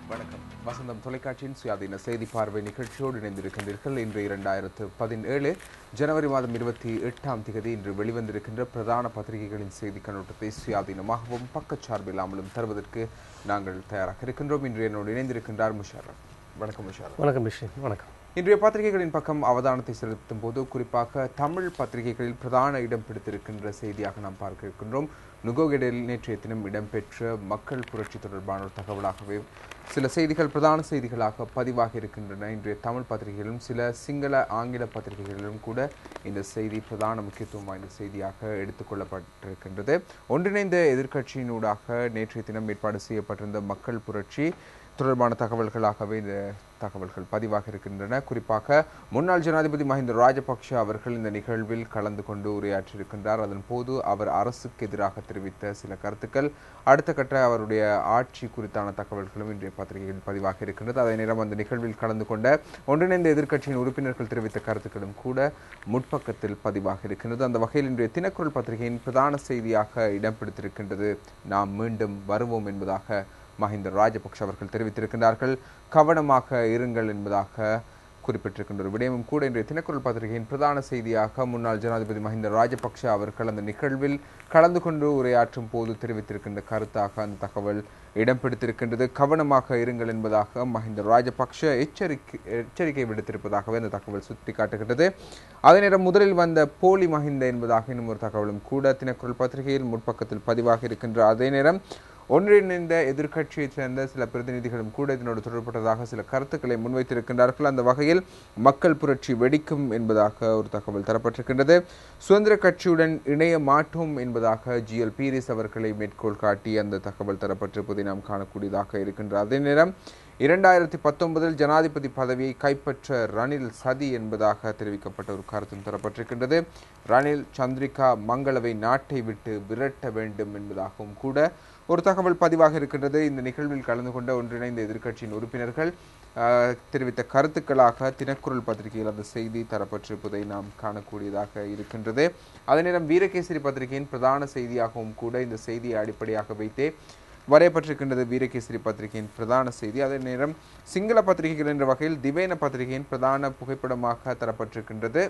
வணக்கம் வசந்தம் தொலைக்காட்சியின் சுயாதீன செய்தி பார்வை நிகழ்ச்சியோடு இணைந்திருக்கின்றீர்கள் இன்று இரண்டாயிரத்து பதினேழு ஜனவரி மாதம் இருபத்தி எட்டாம் தேதி இன்று வெளிவந்திருக்கின்ற பிரதான பத்திரிகைகளின் செய்தி கண்ணோட்டத்தை சுயாதீனமாகவும் பக்கச்சார்பில்லாமலும் தருவதற்கு நாங்கள் தயாராக இருக்கின்றோம் இன்று என்னோடு இணைந்திருக்கின்றார் முஷாரப் வணக்கம் முஷாரப் வணக்கம் மிஷ்ரி வணக்கம் இன்றைய பத்திரிகைகளின் பக்கம் அவதானத்தை செலுத்தும் போது குறிப்பாக தமிழ் பத்திரிகைகளில் பிரதான இடம் பிடித்திருக்கின்ற செய்தியாக நாம் பார்க்க இருக்கின்றோம் நுகோகெடில் நேற்றைய தினம் இடம்பெற்ற மக்கள் புரட்சி தொடர்பான ஒரு தகவலாகவே சில செய்திகள் பிரதான செய்திகளாக பதிவாக இருக்கின்றன இன்றைய தமிழ் பத்திரிகைகளிலும் சில சிங்கள ஆங்கில பத்திரிகைகளிலும் கூட இந்த செய்தி பிரதான முக்கியத்துவம் வாய்ந்த செய்தியாக எடுத்துக்கொள்ளப்பட்டிருக்கின்றது ஒன்றிணைந்த எதிர்க்கட்சியினூடாக நேற்றைய தினம் ஏற்பாடு செய்யப்பட்டிருந்த மக்கள் புரட்சி தொடர்பான தகவல்களாகவே இந்த தகவல்கள் பதிவாக இருக்கின்றன குறிப்பாக முன்னாள் ஜனாதிபதி மஹிந்த ராஜபக்ஷ அவர்கள் இந்த நிகழ்வில் கலந்து கொண்டு உரையாற்றியிருக்கின்றார் அதன் போது அவர் அரசுக்கு எதிராக தெரிவித்த சில கருத்துக்கள் அடுத்த கட்ட அவருடைய ஆட்சி குறித்தான தகவல்களும் இன்றைய பத்திரிகையில் பதிவாக இருக்கின்றது அதே நேரம் அந்த நிகழ்வில் கலந்து கொண்ட ஒன்றிணைந்த எதிர்க்கட்சியின் உறுப்பினர்கள் தெரிவித்த கருத்துக்களும் கூட முற்பக்கத்தில் பதிவாக இருக்கின்றது அந்த வகையில் இன்றைய தினக்குரல் பத்திரிகையின் பிரதான செய்தியாக இடம் பிடித்திருக்கின்றது நாம் மீண்டும் வருவோம் என்பதாக மஹிந்த ராஜபக்ஷ அவர்கள் தெரிவித்திருக்கின்றார்கள் கவனமாக இருங்கள் என்பதாக குறிப்பிட்டிருக்கின்ற ஒரு விடயமும் கூட இன்றைய தினக்குரல் பத்திரிகையின் பிரதான செய்தியாக முன்னாள் ஜனாதிபதி மஹிந்த ராஜபக்ஷ அவர்கள் அந்த நிகழ்வில் கலந்து கொண்டு உரையாற்றும் போது தெரிவித்திருக்கின்ற கருத்தாக அந்த தகவல் இடம் பிடித்திருக்கின்றது கவனமாக இருங்கள் என்பதாக மஹிந்த ராஜபக்ஷ எச்சரிக்கை எச்சரிக்கை விடுத்திருப்பதாகவே அந்த தகவல் சுட்டிக்காட்டுகின்றது அதே நேரம் முதலில் வந்த போலி மஹிந்த என்பதாக இன்னும் ஒரு தகவலும் கூட தினக்குரல் பத்திரிகையில் முற்பக்கத்தில் பதிவாக இருக்கின்ற அதே நேரம் ஒன்றிணைந்த எதிர்க்கட்சியைச் சேர்ந்த சில பிரதிநிதிகளும் கூட இதனோடு தொடர்பட்டதாக சில கருத்துக்களை முன்வைத்திருக்கின்றார்கள் அந்த வகையில் மக்கள் புரட்சி வெடிக்கும் என்பதாக ஒரு தகவல் தரப்பட்டிருக்கின்றது சுதந்திர கட்சியுடன் இணைய மாட்டோம் என்பதாக ஜிஎல் பீரிஸ் அவர்களை மேற்கோள் காட்டி அந்த தகவல் தரப்பட்டிருப்பதை நாம் காணக்கூடியதாக இருக்கின்ற அதே நேரம் இரண்டாயிரத்தி பத்தொன்பதில் ஜனாதிபதி பதவியை கைப்பற்ற ரணில் சதி என்பதாக தெரிவிக்கப்பட்ட ஒரு கருத்தும் தரப்பட்டிருக்கின்றது ரணில் சந்திரிகா மங்களவை நாட்டை விட்டு விரட்ட வேண்டும் என்பதாகவும் கூட ஒரு தகவல் பதிவாக இருக்கின்றது இந்த நிகழ்வில் கலந்து கொண்ட ஒன்றிணைந்த எதிர்க்கட்சியின் உறுப்பினர்கள் ஆஹ், தெரிவித்த கருத்துக்களாக தினக்குரல் பத்திரிகையில் அந்த செய்தி தரப்பட்டிருப்பதை நாம் காணக்கூடியதாக இருக்கின்றது அதே நேரம் வீரகேசரி பத்திரிகையின் பிரதான செய்தியாகவும் கூட இந்த செய்தியை அடிப்படையாக வைத்தே வரையப்பட்டிருக்கின்றது வீரகேசரி பத்திரிகையின் பிரதான செய்தி அதே நேரம் சிங்கள பத்திரிகைகள் என்ற வகையில் திவேன பத்திரிகையின் பிரதான புகைப்படமாக தரப்பட்டிருக்கின்றது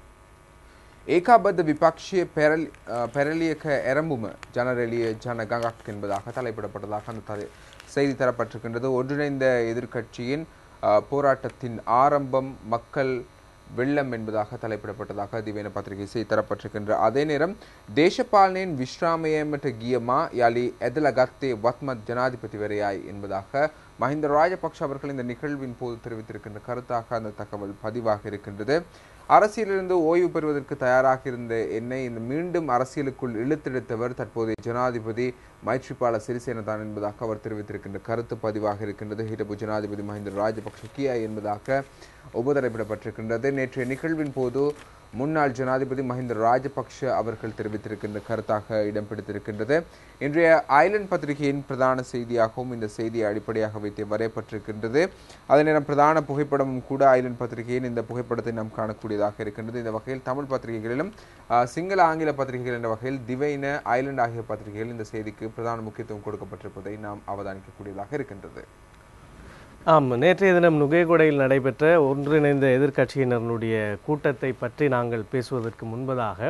ඒකාබද්ධ විපක්ෂය පැරල් පැරලියක ඇරඹුම ජනරෙලිය ජන ගඟක් என்பதாக தலைப்பிடப்பட்டதாக அந்த தலை- செய்தி தரப்பட்டிருக்கின்றது ஒன்றிணைந்த எதிர்க்கட்சியின் அஹ், போராட்டத்தின் ஆரம்பம் மக்கள் வெள்ளம் என்பதாக தலைப்பிடப்பட்டதாக திவேன பத்திரிகை செய்தி தரப்பட்டிருக்கின்ற அதே நேரம் தேசபாலனின் விஸ்ராமயமற்ற கியமா யாலி எதலகத்தே வத்மத் ஜனாதிபதிவரையாய் என்பதாக மஹிந்த ராஜபக்ஷ அவர்கள் இந்த நிகழ்வின் போது தெரிவித்திருக்கின்ற கருத்தாக அந்த தகவல் பதிவாக இருக்கின்றது அரசியலிருந்து ஓய்வு பெறுவதற்கு தயாராக இருந்த என்னை இந்த மீண்டும் அரசியலுக்குள் இழுத்தெடுத்தவர் தற்போதைய ஜனாதிபதி மைத்ரிபால சிறிசேன தான் என்பதாக அவர் தெரிவித்திருக்கின்ற கருத்து பதிவாக இருக்கின்றது ஹிடபு ஜனாதிபதி மஹிந்த ராஜபக்ஷ கியா என்பதாக உபதரப்பிடப்பட்டிருக்கின்றது நேற்றைய நிகழ்வின் போது முன்னாள் ஜனாதிபதி மஹிந்த ராஜபக்ஷ அவர்கள் தெரிவித்திருக்கின்ற கருத்தாக இடம் பிடித்திருக்கின்றது இன்றைய ஐலண்ட் பத்திரிகையின் பிரதான செய்தியாகவும் இந்த செய்தியை அடிப்படையாக வைத்து வரையப்பட்டிருக்கின்றது அதே நேரம் பிரதான புகைப்படமும் கூட ஐலண்ட் பத்திரிகையின் இந்த புகைப்படத்தை நாம் காணக்கூடியதாக இருக்கின்றது இந்த வகையில் தமிழ் பத்திரிகைகளிலும் ஆஹ், சிங்கள ஆங்கில பத்திரிகைகள் என்ற வகையில் திவைன ஐலண்ட் ஆகிய பத்திரிகைகள் இந்த செய்திக்கு பிரதான முக்கியத்துவம் கொடுக்கப்பட்டிருப்பதை நாம் அவதானிக்கக்கூடியதாக இருக்கின்றது ஆம் நேற்றைய தினம் நுகேகொடையில் நடைபெற்ற ஒன்றிணைந்த எதிர்க்கட்சியினருடைய கூட்டத்தை பற்றி நாங்கள் பேசுவதற்கு முன்பதாக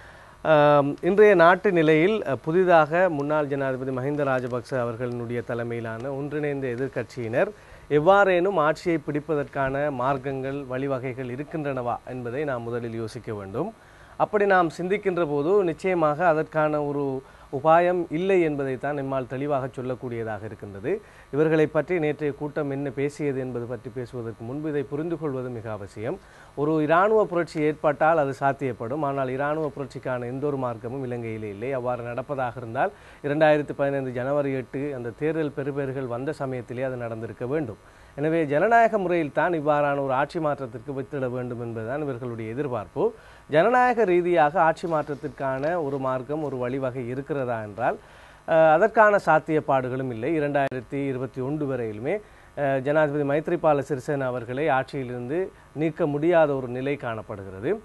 ஆம், இன்றைய நாட்டு நிலையில் அ, புதிதாக முன்னாள் ஜனாதிபதி மஹிந்த ராஜபக்ச அவர்களினுடைய தலைமையிலான ஒன்றிணைந்த எதிர்க்கட்சியினர் எவ்வாறேனும் ஆட்சியை பிடிப்பதற்கான மார்க்கங்கள் வழிவகைகள் இருக்கின்றனவா என்பதை நாம் முதலில் யோசிக்க வேண்டும் அப்படி நாம் சிந்திக்கின்ற போது நிச்சயமாக அதற்கான ஒரு உபாயம் இல்லை என்பதைத்தான் நம்மால் தெளிவாக சொல்லக்கூடியதாக இருக்கின்றது இவர்களை பற்றி நேற்றைய கூட்டம் என்ன பேசியது என்பது பற்றி பேசுவதற்கு முன்பு இதை புரிந்து கொள்வது மிக அவசியம் ஒரு இராணுவ புரட்சி ஏற்பட்டால் அது சாத்தியப்படும் ஆனால் இராணுவ புரட்சிக்கான எந்த ஒரு மார்க்கமும் இலங்கையிலே இல்லை அவ்வாறு நடப்பதாக இருந்தால் இரண்டாயிரத்தி பதினைந்து ஜனவரி எட்டு அந்த தேர்தல் பெறுபேறுகள் வந்த சமயத்திலே அது நடந்திருக்க வேண்டும் எனவே ஜனநாயக முறையில் தான் இவ்வாறான ஒரு ஆட்சி மாற்றத்திற்கு வித்திட வேண்டும் என்பதுதான் இவர்களுடைய எதிர்பார்ப்பு ஜனநாயக ரீதியாக ஆட்சி மாற்றத்திற்கான ஒரு மார்க்கம் ஒரு வழிவகை இருக்கிறதா என்றால் அஹ், அதற்கான சாத்தியப்பாடுகளும் இல்லை இரண்டாயிரத்தி இருபத்தி ஒன்று வரையிலுமே அஹ், ஜனாதிபதி மைத்ரிபால சிறிசேன அவர்களை ஆட்சியிலிருந்து நீக்க முடியாத ஒரு நிலை காணப்படுகிறது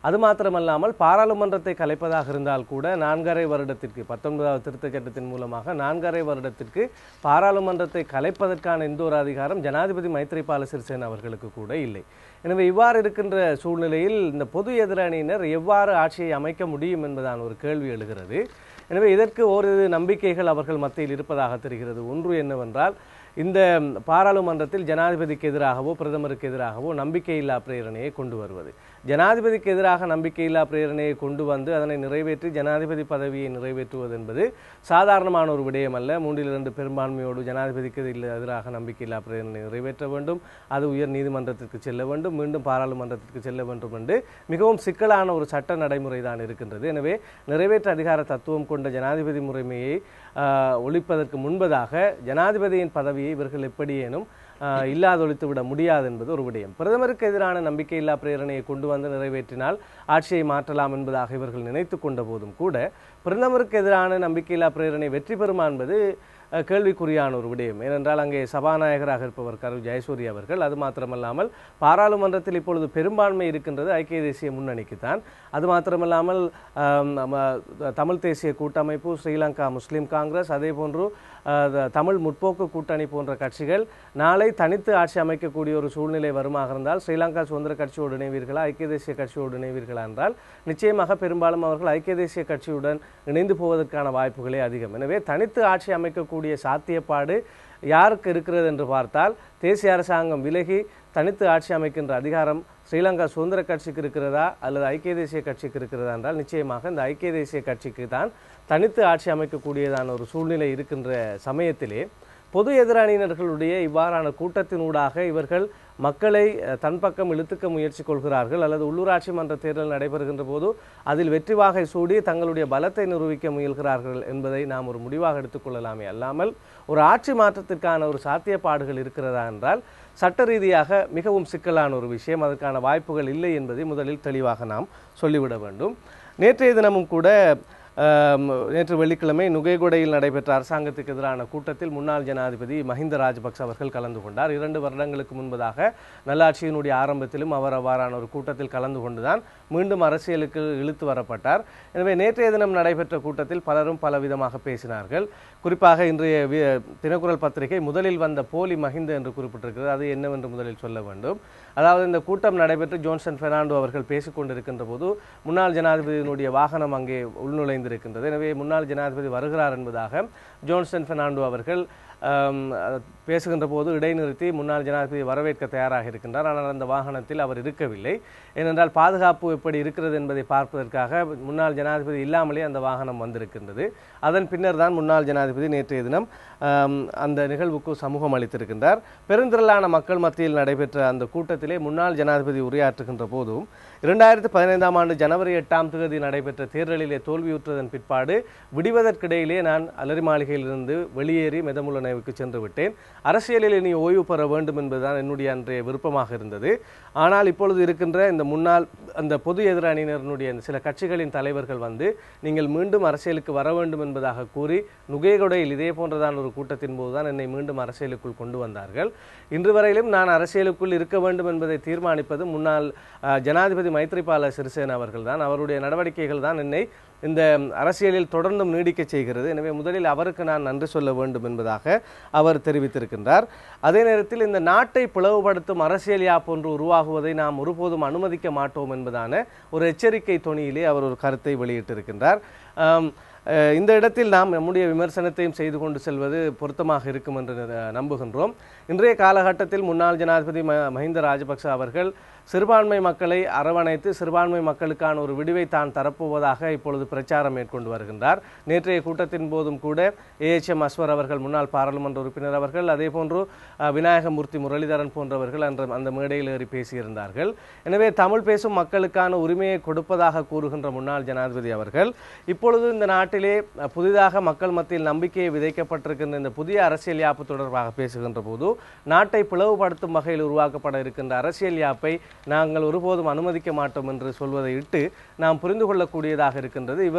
அது மாத்திரமல்லாமல் பாராளுமன்றத்தை கலைப்பதாக இருந்தால் கூட நான்கரை வருடத்திற்கு பத்தொன்பதாவது திருத்தச் சட்டத்தின் மூலமாக நான்கரை வருடத்திற்கு பாராளுமன்றத்தை கலைப்பதற்கான எந்த ஒரு அதிகாரம் ஜனாதிபதி மைத்ரிபால சிறிசேன அவர்களுக்கு கூட இல்லை எனவே இவ்வாறு இருக்கின்ற சூழ்நிலையில் இந்த பொது எதிரணியினர் எவ்வாறு ஆட்சியை அமைக்க முடியும் என்பதான ஒரு கேள்வி எழுகிறது எனவே இதற்கு ஓரிரு நம்பிக்கைகள் அவர்கள் மத்தியில் இருப்பதாக தெரிகிறது ஒன்று என்னவென்றால் இந்த பாராளுமன்றத்தில் ஜனாதிபதிக்கு எதிராகவோ பிரதமருக்கு எதிராகவோ நம்பிக்கையில்லா பிரேரணையை கொண்டு வருவது ஜனாதிபதிக்கு எதிராக நம்பிக்கையில்லா பிரேரணையை கொண்டு வந்து அதனை நிறைவேற்றி ஜனாதிபதி பதவியை நிறைவேற்றுவது என்பது சாதாரணமான ஒரு விடயம் அல்ல மூன்றில் இரண்டு பெரும்பான்மையோடு ஜனாதிபதிக்கு எதிராக நம்பிக்கையில்லா பிரேரணை நிறைவேற்ற வேண்டும் அது உயர் நீதிமன்றத்திற்கு செல்ல வேண்டும் மீண்டும் பாராளுமன்றத்திற்கு செல்ல வேண்டும் என்று மிகவும் சிக்கலான ஒரு சட்ட நடைமுறை தான் இருக்கின்றது எனவே நிறைவேற்ற அதிகார தத்துவம் கொண்ட ஜனாதிபதி முறைமையை ஆஹ், ஒழிப்பதற்கு முன்பதாக ஜனாதிபதியின் பதவியை இவர்கள் எப்படியேனும் ஆஹ், இல்லாதொழித்து விட முடியாது என்பது ஒரு விடயம் பிரதமருக்கு எதிரான நம்பிக்கையில்லா பிரேரணையை கொண்டு வந்து நிறைவேற்றினால் ஆட்சியை மாற்றலாம் என்பதாக இவர்கள் நினைத்து கொண்ட போதும் கூட பிரதமருக்கு எதிரான நம்பிக்கையில்லா பிரேரணை வெற்றி பெறுமா என்பது அஹ், கேள்விக்குறியான ஒரு விடயம் ஏனென்றால் அங்கே சபாநாயகராக இருப்பவர் கரு ஜெயசூரி அவர்கள் அது மாத்திரமல்லாமல் பாராளுமன்றத்தில் இப்பொழுது பெரும்பான்மை இருக்கின்றது ஐக்கிய தேசிய முன்னணிக்குத்தான் அது மாத்திரமல்லாமல் ஆம், நம்ம தமிழ் தேசிய கூட்டமைப்பு ஸ்ரீலங்கா முஸ்லிம் காங்கிரஸ் அதே போன்று அஹ், த- தமிழ் முற்போக்கு கூட்டணி போன்ற கட்சிகள் நாளை தனித்து ஆட்சி அமைக்கக்கூடிய ஒரு சூழ்நிலை வருமாக இருந்தால் ஸ்ரீலங்கா சுதந்திர கட்சியோடு இணைவீர்களா ஐக்கிய தேசிய கட்சியோடு இணைவீர்களா என்றால் நிச்சயமாக பெரும்பாலும் அவர்கள் ஐக்கிய தேசிய கட்சியுடன் இணைந்து போவதற்கான வாய்ப்புகளே அதிகம் எனவே தனித்து ஆட்சி அமைக்கக்கூடிய சாத்தியப்பாடு யாருக்கு இருக்கிறது என்று பார்த்தால் தேசிய அரசாங்கம் விலகி தனித்து ஆட்சி அமைக்கின்ற அதிகாரம் ஸ்ரீலங்கா சுதந்திர கட்சிக்கு இருக்கிறதா அல்லது ஐக்கிய தேசிய கட்சிக்கு இருக்கிறதா என்றால் நிச்சயமாக இந்த ஐக்கிய தேசிய கட்சிக்கு தான் தனித்து ஆட்சி அமைக்கக்கூடியதான ஒரு சூழ்நிலை இருக்கின்ற சமயத்திலே பொது எதிரணியினர்களுடைய இவ்வாறான கூட்டத்தினூடாக இவர்கள் மக்களை அஹ், தன் பக்கம் இழுத்துக்க முயற்சி கொள்கிறார்கள் அல்லது உள்ளூராட்சி மன்ற தேர்தல் நடைபெறுகின்ற போது அதில் வெற்றி வாகை சூடி தங்களுடைய பலத்தை நிரூபிக்க முயல்கிறார்கள் என்பதை நாம் ஒரு முடிவாக எடுத்துக்கொள்ளலாமே அல்லாமல் ஒரு ஆட்சி மாற்றத்திற்கான ஒரு சாத்தியப்பாடுகள் இருக்கிறதா என்றால் சட்ட ரீதியாக மிகவும் சிக்கலான ஒரு விஷயம் அதற்கான வாய்ப்புகள் இல்லை என்பதை முதலில் தெளிவாக நாம் சொல்லிவிட வேண்டும் நேற்றைய தினமும் கூட ஆம், நேற்று வெள்ளிக்கிழமை நுகைகொடையில் நடைபெற்ற அரசாங்கத்துக்கு எதிரான கூட்டத்தில் முன்னாள் ஜனாதிபதி மஹிந்த ராஜபக்ச அவர்கள் கலந்து கொண்டார் இரண்டு வருடங்களுக்கு முன்பதாக நல்லாட்சியினுடைய ஆரம்பத்திலும் அவர் அவ்வாறான ஒரு கூட்டத்தில் கலந்து கொண்டுதான் மீண்டும் அரசியலுக்கு இழுத்து வரப்பட்டார் எனவே நேற்றைய தினம் நடைபெற்ற கூட்டத்தில் பலரும் பலவிதமாக பேசினார்கள் குறிப்பாக இன்றைய வி- தினக்குரல் பத்திரிகை முதலில் வந்த போலி மஹிந்த என்று குறிப்பிட்டிருக்கிறது அது என்னவென்று முதலில் சொல்ல வேண்டும் அதாவது இந்த கூட்டம் நடைபெற்று ஜோன்சன் பெர்னாண்டோ அவர்கள் பேசிக் கொண்டிருக்கின்ற போது முன்னாள் ஜனாதிபதியினுடைய வாகனம் அங்கே உள்நுழைந்திருக்கின்றது எனவே முன்னாள் ஜனாதிபதி வருகிறார் என்பதாக ஜோன்சன் பெர்னாண்டோ அவர்கள் ஆம், அஹ், பேசுகின்ற போது இடைநிறுத்தி முன்னாள் ஜனாதிபதி வரவேற்க தயாராக இருக்கின்றார் ஆனால் அந்த வாகனத்தில் அவர் இருக்கவில்லை ஏனென்றால் பாதுகாப்பு எப்படி இருக்கிறது என்பதை பார்ப்பதற்காக முன்னாள் ஜனாதிபதி இல்லாமலே அந்த வாகனம் வந்திருக்கின்றது அதன் பின்னர் தான் முன்னாள் ஜனாதிபதி நேற்றைய தினம் ஆம், அந்த நிகழ்வுக்கு சமூகம் அளித்திருக்கின்றார் பெருந்திரளான மக்கள் மத்தியில் நடைபெற்ற அந்த கூட்டத்திலே முன்னாள் ஜனாதிபதி உரையாற்றுகின்ற போதும் இரண்டாயிரத்து பதினைந்தாம் ஆண்டு ஜனவரி எட்டாம் தேதி நடைபெற்ற தேர்தலிலே தோல்வியுற்றதன் பிற்பாடு விடுவதற்கிடையிலே நான் அலரி மாளிகையிலிருந்து வெளியேறி மெதமுலனைவுக்கு சென்று விட்டேன் அரசியலில் இனி ஓய்வு பெற வேண்டும் என்பதுதான் என்னுடைய அன்றைய விருப்பமாக இருந்தது ஆனால் இப்பொழுது இருக்கின்ற இந்த முன்னாள் அந்த பொது எதிரணியினருடைய இந்த சில கட்சிகளின் தலைவர்கள் வந்து நீங்கள் மீண்டும் அரசியலுக்கு வர வேண்டும் என்பதாக கூறி நுகைகொடையில் இதே போன்றதான ஒரு கூட்டத்தின் போதுதான் என்னை மீண்டும் அரசியலுக்குள் கொண்டு வந்தார்கள் இன்று வரையிலும் நான் அரசியலுக்குள் இருக்க வேண்டும் என்பதை தீர்மானிப்பது முன்னாள் அஹ், ஜனாதிபதி மைத்ரிபால சிறிசேன அவர்கள் தான் அவருடைய நடவடிக்கைகள் தான் என்னை இந்த அரசியலில் தொடர்ந்தும் நீடிக்க செய்கிறது எனவே முதலில் அவருக்கு நான் நன்றி சொல்ல வேண்டும் என்பதாக அவர் தெரிவித்திருக்கின்றார் அதே நேரத்தில் இந்த நாட்டை பிளவுபடுத்தும் அரசியல் யாப் ஒன்று உருவாகுவதை நாம் ஒருபோதும் அனுமதிக்க மாட்டோம் என்பதான ஒரு எச்சரிக்கை தொனியிலே அவர் ஒரு கருத்தை வெளியிட்டிருக்கின்றார் ஆம், அஹ், இந்த இடத்தில் நாம் நம்முடைய விமர்சனத்தையும் செய்து கொண்டு செல்வது பொருத்தமாக இருக்கும் என்று அஹ், நம்புகின்றோம் இன்றைய காலகட்டத்தில் முன்னாள் ஜனாதிபதி ம- மஹிந்த ராஜபக்ச அவர்கள் சிறுபான்மை மக்களை அரவணைத்து சிறுபான்மை மக்களுக்கான ஒரு விடுவை தான் தரப்போவதாக இப்பொழுது பிரச்சாரம் மேற்கொண்டு வருகின்றார் நேற்றைய கூட்டத்தின் போதும் கூட ஏஎச்எம் அஸ்வர் அவர்கள் முன்னாள் பாராளுமன்ற உறுப்பினர் அவர்கள் அதே போன்று அஹ், விநாயகமூர்த்தி முரளிதரன் போன்றவர்கள் அந்த அந்த மேடையில் ஏறி பேசியிருந்தார்கள் எனவே தமிழ் பேசும் மக்களுக்கான உரிமையை கொடுப்பதாக கூறுகின்ற முன்னாள் ஜனாதிபதி அவர்கள் இப்பொழுது இந்த நாட்டிலே அஹ், புதிதாக மக்கள் மத்தியில் நம்பிக்கையை விதைக்கப்பட்டிருக்கின்ற இந்த புதிய அரசியல் யாப்பு தொடர்பாக பேசுகின்ற போது நாட்டை பிளவுபடுத்தும் வகையில் உருவாக்கப்பட இருக்கின்ற அரசியல் யாப்பை நாங்கள் ஒருபோதும் அனுமதிக்க மாட்டோம் என்று சொல்வதை இட்டு நாம் புரிந்து கொள்ளக்கூடியதாக இருக்கின்றது இவர்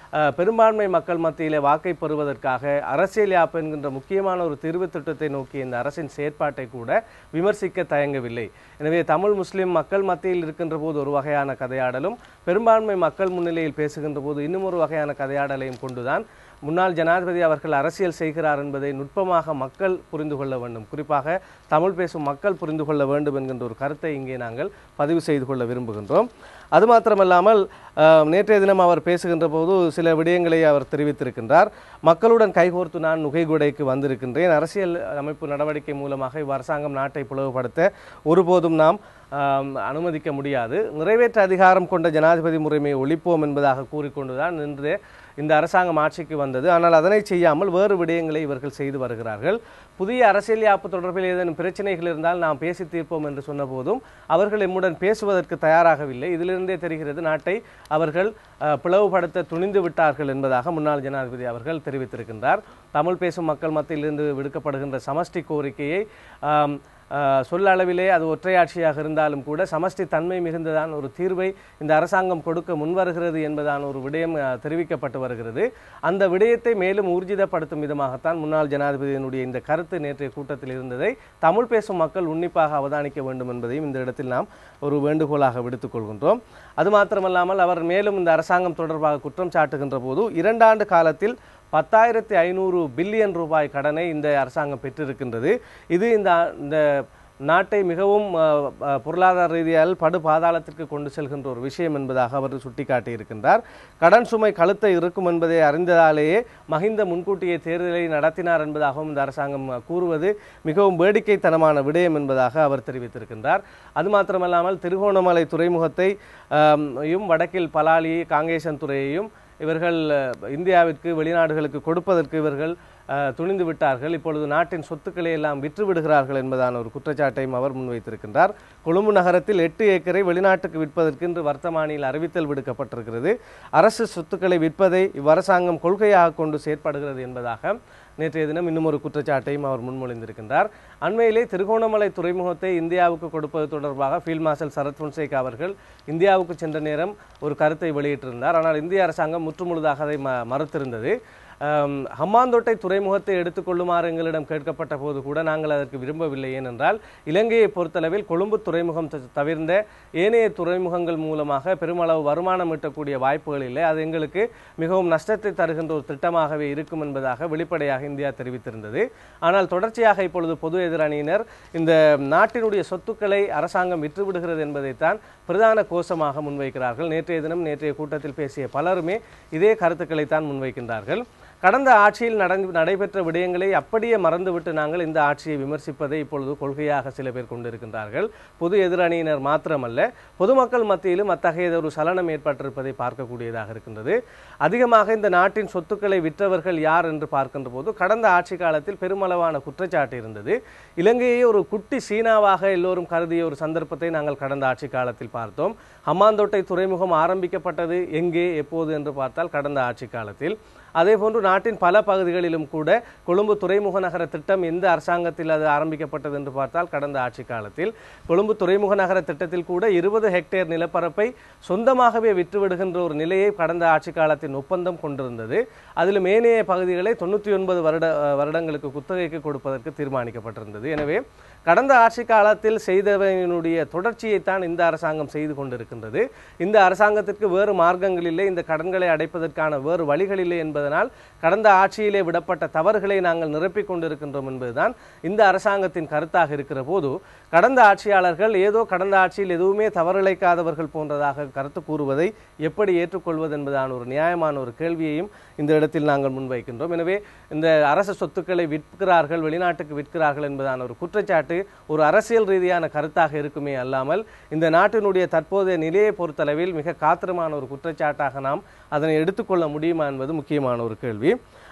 அஹ், பெரும்பான்மை மக்கள் மத்தியிலே வாக்கை பெறுவதற்காக அரசியல் யாப் என்கின்ற முக்கியமான ஒரு தீர்வு திட்டத்தை நோக்கிய இந்த அரசின் செயற்பாட்டை கூட விமர்சிக்க தயங்கவில்லை எனவே தமிழ் முஸ்லிம் மக்கள் மத்தியில் இருக்கின்ற போது ஒரு வகையான கதையாடலும் பெரும்பான்மை மக்கள் முன்னிலையில் பேசுகின்ற போது இன்னும் ஒரு வகையான கதையாடலையும் கொண்டுதான் முன்னாள் ஜனாதிபதி அவர்கள் அரசியல் செய்கிறார் என்பதை நுட்பமாக மக்கள் புரிந்து கொள்ள வேண்டும் குறிப்பாக தமிழ் பேசும் மக்கள் புரிந்து கொள்ள வேண்டும் என்கின்ற ஒரு கருத்தை இங்கே நாங்கள் பதிவு செய்து கொள்ள விரும்புகின்றோம் அது மாத்திரமல்லாமல் அஹ், நேற்றைய தினம் அவர் பேசுகின்ற போது சில விடயங்களை அவர் தெரிவித்திருக்கின்றார் மக்களுடன் கைகோர்த்து நான் நுகைகுடைக்கு வந்திருக்கின்றேன் அரசியல் அமைப்பு நடவடிக்கை மூலமாக இவ் அரசாங்கம் நாட்டை பிளவுபடுத்த ஒருபோதும் நாம் ஆம், அனுமதிக்க முடியாது நிறைவேற்ற அதிகாரம் கொண்ட ஜனாதிபதி முறைமையை ஒழிப்போம் என்பதாக கூறிக்கொண்டுதான் இன்று இந்த அரசாங்கம் ஆட்சிக்கு வந்தது ஆனால் அதனை செய்யாமல் வேறு விடயங்களை இவர்கள் செய்து வருகிறார்கள் புதிய அரசியல் யாப்பு தொடர்பில் ஏதேனும் பிரச்சனைகள் இருந்தால் நாம் பேசி தீர்ப்போம் என்று சொன்னபோதும் அவர்கள் எம்முடன் பேசுவதற்கு தயாராகவில்லை இதிலிருந்தே தெரிகிறது நாட்டை அவர்கள் அஹ், பிளவுபடுத்த துணிந்து விட்டார்கள் என்பதாக முன்னாள் ஜனாதிபதி அவர்கள் தெரிவித்திருக்கின்றார் தமிழ் பேசும் மக்கள் மத்தியிலிருந்து விடுக்கப்படுகின்ற சமஷ்டி கோரிக்கையை ஆம், ஆஹ் சொல்ல அளவிலே அது ஒற்றையாட்சியாக இருந்தாலும் கூட சமஷ்டி தன்மை மிகுந்ததான் ஒரு தீர்வை இந்த அரசாங்கம் கொடுக்க முன்வருகிறது என்பதான ஒரு விடயம் ஆஹ், தெரிவிக்கப்பட்டு வருகிறது அந்த விடயத்தை மேலும் ஊர்ஜிதப்படுத்தும் விதமாகத்தான் முன்னாள் ஜனாதிபதியினுடைய இந்த கருத்து நேற்றைய கூட்டத்தில் இருந்ததை தமிழ் பேசும் மக்கள் உன்னிப்பாக அவதானிக்க வேண்டும் என்பதையும் இந்த இடத்தில் நாம் ஒரு வேண்டுகோளாக விடுத்துக் கொள்கின்றோம் அது மாத்திரமல்லாமல் அவர் மேலும் இந்த அரசாங்கம் தொடர்பாக குற்றம் சாட்டுகின்ற போது இரண்டாண்டு காலத்தில் பத்தாயிரத்தி ஐநூறு பில்லியன் ரூபாய் கடனை இந்த அரசாங்கம் பெற்றிருக்கின்றது இது இந்த இந்த நாட்டை மிகவும் அஹ், அஹ், பொருளாதார ரீதியால் படு பாதாளத்திற்கு கொண்டு செல்கின்ற ஒரு விஷயம் என்பதாக அவர் சுட்டிக்காட்டியிருக்கின்றார் கடன் சுமை கழுத்தை இருக்கும் என்பதை அறிந்ததாலேயே மஹிந்த முன்கூட்டியே தேர்தலை நடத்தினார் என்பதாகவும் இந்த அரசாங்கம் அஹ், கூறுவது மிகவும் வேடிக்கைத்தனமான விடயம் என்பதாக அவர் தெரிவித்திருக்கின்றார் அது மாத்திரமல்லாமல் திருகோணமலை துறைமுகத்தை ஆம், யும் வடக்கில் பலாலி காங்கேசன் துறையையும் இவர்கள் அஹ், இந்தியாவிற்கு வெளிநாடுகளுக்கு கொடுப்பதற்கு இவர்கள் அஹ், துணிந்து விட்டார்கள் இப்பொழுது நாட்டின் சொத்துக்களை எல்லாம் விற்று விடுகிறார்கள் என்பதான ஒரு குற்றச்சாட்டையும் அவர் முன்வைத்திருக்கின்றார் கொழும்பு நகரத்தில் எட்டு ஏக்கரை வெளிநாட்டுக்கு விற்பதற்கு இன்று வர்த்தமானியில் அறிவித்தல் விடுக்கப்பட்டிருக்கிறது அரசு சொத்துக்களை விற்பதை இவ்வரசாங்கம் கொள்கையாக கொண்டு செயற்படுகிறது என்பதாக நேற்றைய தினம் இன்னும் ஒரு குற்றச்சாட்டையும் அவர் முன்மொழிந்திருக்கின்றார் அண்மையிலே திருகோணமலை துறைமுகத்தை இந்தியாவுக்கு கொடுப்பது தொடர்பாக ஃபீல்ட் மார்ஷல் சரத் பொன்சேகா அவர்கள் இந்தியாவுக்கு சென்ற நேரம் ஒரு கருத்தை வெளியிட்டிருந்தார் ஆனால் இந்திய அரசாங்கம் முற்றுமுழுதாக அதை ம மறுத்திருந்தது ஆம், ஹம்மாந்தோட்டை துறைமுகத்தை எடுத்துக்கொள்ளுமாறு எங்களிடம் கேட்கப்பட்ட போது கூட நாங்கள் அதற்கு விரும்பவில்லை ஏனென்றால் இலங்கையை பொறுத்தளவில் கொழும்பு துறைமுகம் த- தவிர்ந்த ஏனைய துறைமுகங்கள் மூலமாக பெருமளவு வருமானம் ஈட்டக்கூடிய வாய்ப்புகள் இல்லை அது எங்களுக்கு மிகவும் நஷ்டத்தை தருகின்ற ஒரு திட்டமாகவே இருக்கும் என்பதாக வெளிப்படையாக இந்தியா தெரிவித்திருந்தது ஆனால் தொடர்ச்சியாக இப்பொழுது பொது எதிரணியினர் இந்த நாட்டினுடைய சொத்துக்களை அரசாங்கம் விற்றுவிடுகிறது என்பதைத்தான் பிரதான கோஷமாக முன்வைக்கிறார்கள் நேற்றைய தினம் நேற்றைய கூட்டத்தில் பேசிய பலருமே இதே கருத்துக்களைத்தான் முன்வைக்கின்றார்கள் கடந்த ஆட்சியில் நடந்து நடைபெற்ற விடயங்களை அப்படியே மறந்துவிட்டு நாங்கள் இந்த ஆட்சியை விமர்சிப்பதை இப்பொழுது கொள்கையாக சில பேர் கொண்டிருக்கின்றார்கள் பொது எதிரணியினர் மாத்திரமல்ல பொதுமக்கள் மத்தியிலும் அத்தகைய ஒரு சலனம் ஏற்பட்டிருப்பதை பார்க்கக்கூடியதாக இருக்கின்றது அதிகமாக இந்த நாட்டின் சொத்துக்களை விற்றவர்கள் யார் என்று பார்க்கின்ற போது கடந்த ஆட்சி காலத்தில் பெருமளவான குற்றச்சாட்டு இருந்தது இலங்கையை ஒரு குட்டி சீனாவாக எல்லோரும் கருதிய ஒரு சந்தர்ப்பத்தை நாங்கள் கடந்த ஆட்சி காலத்தில் பார்த்தோம் ஹம்மாந்தோட்டை துறைமுகம் ஆரம்பிக்கப்பட்டது எங்கே எப்போது என்று பார்த்தால் கடந்த ஆட்சி காலத்தில் அதேபோன்று நாட்டின் பல பகுதிகளிலும் கூட கொழும்பு துறைமுக நகர திட்டம் எந்த அரசாங்கத்தில் அது ஆரம்பிக்கப்பட்டது என்று பார்த்தால் கடந்த ஆட்சி காலத்தில் கொழும்பு துறைமுக நகர திட்டத்தில் கூட இருபது ஹெக்டேர் நிலப்பரப்பை சொந்தமாகவே விற்றுவிடுகின்ற ஒரு நிலையை கடந்த ஆட்சி காலத்தின் ஒப்பந்தம் கொண்டிருந்தது அதிலும் ஏனைய பகுதிகளை தொண்ணூற்றி ஒன்பது வருட வருடங்களுக்கு குத்தகைக்கு கொடுப்பதற்கு தீர்மானிக்கப்பட்டிருந்தது எனவே கடந்த ஆட்சி காலத்தில் செய்தவனுடைய தொடர்ச்சியைத்தான் இந்த அரசாங்கம் செய்து கொண்டிருக்கின்றது இந்த அரசாங்கத்திற்கு வேறு மார்க்கங்கள் இல்லை இந்த கடன்களை அடைப்பதற்கான வேறு வழிகள் இல்லை என்பதனால் கடந்த ஆட்சியிலே விடப்பட்ட தவறுகளை நாங்கள் நிரப்பிக் கொண்டிருக்கின்றோம் என்பதுதான் இந்த அரசாங்கத்தின் கருத்தாக இருக்கிற போது கடந்த ஆட்சியாளர்கள் ஏதோ கடந்த ஆட்சியில் எதுவுமே தவறிழைக்காதவர்கள் போன்றதாக கருத்து கூறுவதை எப்படி ஏற்றுக்கொள்வது என்பதான ஒரு நியாயமான ஒரு கேள்வியையும் இந்த இடத்தில் நாங்கள் முன்வைக்கின்றோம் எனவே இந்த அரசு சொத்துக்களை விற்கிறார்கள் வெளிநாட்டுக்கு விற்கிறார்கள் என்பதான ஒரு குற்றச்சாட்டு ஒரு அரசியல் ரீதியான கருத்தாக இருக்குமே அல்லாமல் இந்த நாட்டினுடைய தற்போதைய நிலையை பொறுத்தளவில் மிக காத்திரமான ஒரு குற்றச்சாட்டாக நாம் அதனை எடுத்துக்கொள்ள முடியுமா என்பது முக்கியமான ஒரு கேள்வி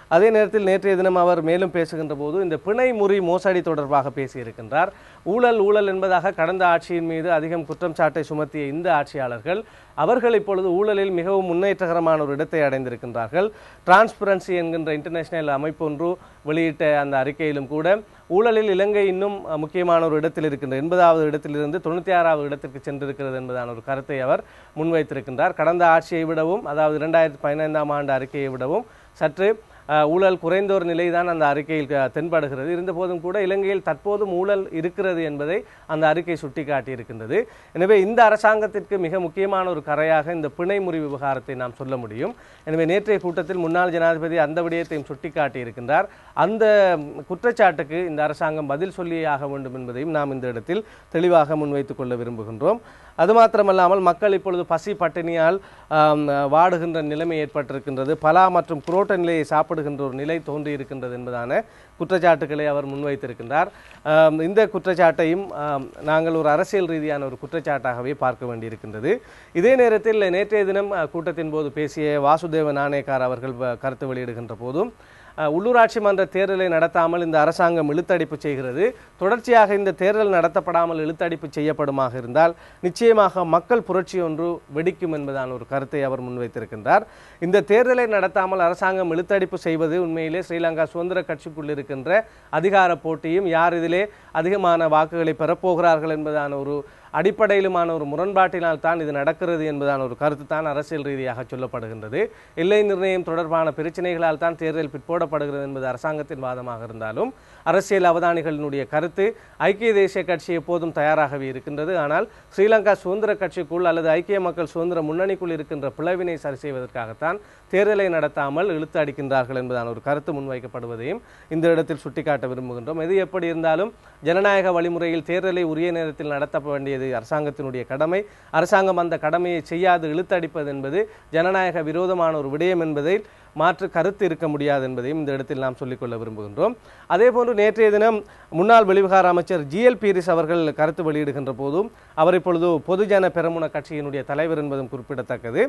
அதே நேரத்தில் நேற்றைய தினம் அவர் மேலும் பேசுகின்ற போது இந்த பிணை முறி மோசடி தொடர்பாக பேசியிருக்கின்றார் ஊழல் ஊழல் என்பதாக கடந்த ஆட்சியின் மீது அதிகம் குற்றம் சாட்டை சுமத்திய இந்த ஆட்சியாளர்கள் அவர்கள் இப்பொழுது ஊழலில் மிகவும் முன்னேற்றகரமான ஒரு இடத்தை அடைந்திருக்கின்றார்கள் டிரான்ஸ்பரன்சி என்கின்ற இன்டர்நேஷனல் அமைப்பு ஒன்று வெளியிட்ட அந்த அறிக்கையிலும் கூட ஊழலில் இலங்கை இன்னும் அஹ், முக்கியமான ஒரு இடத்தில் இருக்கின்ற எண்பதாவது இடத்திலிருந்து தொண்ணூற்றி ஆறாவது இடத்திற்கு சென்றிருக்கிறது என்பதான ஒரு கருத்தை அவர் முன்வைத்திருக்கின்றார் கடந்த ஆட்சியை விடவும் அதாவது இரண்டாயிரத்தி பதினைந்தாம் ஆண்டு அறிக்கையை விடவும் சற்று அஹ், ஊழல் குறைந்த ஒரு நிலைதான் அந்த அறிக்கையில் க- தென்படுகிறது இருந்தபோதும் கூட இலங்கையில் தற்போதும் ஊழல் இருக்கிறது என்பதை அந்த அறிக்கை சுட்டிக்காட்டி இருக்கின்றது எனவே இந்த அரசாங்கத்திற்கு மிக முக்கியமான ஒரு கரையாக இந்த பிணை முறி விவகாரத்தை நாம் சொல்ல முடியும் எனவே நேற்றைய கூட்டத்தில் முன்னாள் ஜனாதிபதி அந்த விடயத்தையும் சுட்டிக்காட்டி இருக்கின்றார் அந்த குற்றச்சாட்டுக்கு இந்த அரசாங்கம் பதில் சொல்லியே ஆக வேண்டும் என்பதையும் நாம் இந்த இடத்தில் தெளிவாக முன்வைத்துக் கொள்ள விரும்புகின்றோம் அது மாத்திரமல்லாமல் மக்கள் இப்பொழுது பசி பட்டினியால் ஆம், வாடுகின்ற நிலைமை ஏற்பட்டிருக்கின்றது பலா மற்றும் குரோட்ட நிலையை சாப்பிடுகின்ற ஒரு நிலை தோன்றி இருக்கின்றது என்பதான குற்றச்சாட்டுகளை அவர் முன்வைத்திருக்கின்றார் ஆம், இந்த குற்றச்சாட்டையும் ஆம், நாங்கள் ஒரு அரசியல் ரீதியான ஒரு குற்றச்சாட்டாகவே பார்க்க வேண்டியிருக்கின்றது இதே நேரத்தில் நேற்றைய தினம் அஹ், கூட்டத்தின் போது பேசிய வாசுதேவ நாணயக்கார் அவர்கள் வ- கருத்து வெளியிடுகின்ற போதும் அஹ், உள்ளூராட்சி மன்ற தேர்தலை நடத்தாமல் இந்த அரசாங்கம் இழுத்தடிப்பு செய்கிறது தொடர்ச்சியாக இந்த தேர்தல் நடத்தப்படாமல் இழுத்தடிப்பு செய்யப்படுமாக இருந்தால் நிச்சயமாக மக்கள் புரட்சி ஒன்று வெடிக்கும் என்பதான ஒரு கருத்தை அவர் முன்வைத்திருக்கின்றார் இந்த தேர்தலை நடத்தாமல் அரசாங்கம் இழுத்தடிப்பு செய்வது உண்மையிலே ஸ்ரீலங்கா சுதந்திர கட்சிக்குள் இருக்கின்ற அதிகார போட்டியும் யார் இதிலே அதிகமான வாக்குகளை பெறப்போகிறார்கள் என்பதான ஒரு அடிப்படையிலுமான ஒரு முரண்பாட்டினால் தான் இது நடக்கிறது என்பதான ஒரு கருத்து தான் அரசியல் ரீதியாக சொல்லப்படுகின்றது எல்லை நிர்ணயம் தொடர்பான பிரச்சனைகளால் தான் தேர்தல் பிற்போடப்படுகிறது என்பது அரசாங்கத்தின் வாதமாக இருந்தாலும் அரசியல் அவதானிகளினுடைய கருத்து ஐக்கிய தேசிய கட்சி எப்போதும் தயாராகவே இருக்கின்றது ஆனால் ஸ்ரீலங்கா சுதந்திர கட்சிக்குள் அல்லது ஐக்கிய மக்கள் சுதந்திர முன்னணிக்குள் இருக்கின்ற பிளவினை சரி செய்வதற்காகத்தான் தேர்தலை நடத்தாமல் இழுத்து அடிக்கின்றார்கள் என்பதான ஒரு கருத்து முன்வைக்கப்படுவதையும் இந்த இடத்தில் சுட்டிக்காட்ட விரும்புகின்றோம் எது எப்படி இருந்தாலும் ஜனநாயக வழிமுறையில் தேர்தலை உரிய நேரத்தில் நடத்த வேண்டியது அரசாங்கத்தினுடைய கடமை அரசாங்கம் அந்த கடமையை செய்யாது இழுத்தடிப்பது என்பது ஜனநாயக விரோதமான ஒரு விடயம் என்பதை மாற்று கருத்து இருக்க முடியாது என்பதையும் இந்த இடத்தில் நாம் சொல்லிக்கொள்ள விரும்புகின்றோம் அதே போன்று நேற்றைய தினம் முன்னாள் வெளிவிகார அமைச்சர் ஜிஎல் பீரிஸ் அவர்கள் கருத்து வெளியிடுகின்ற போதும் அவர் இப்பொழுது பொதுஜன பெரமுன கட்சியினுடைய தலைவர் என்பதும் குறிப்பிடத்தக்கது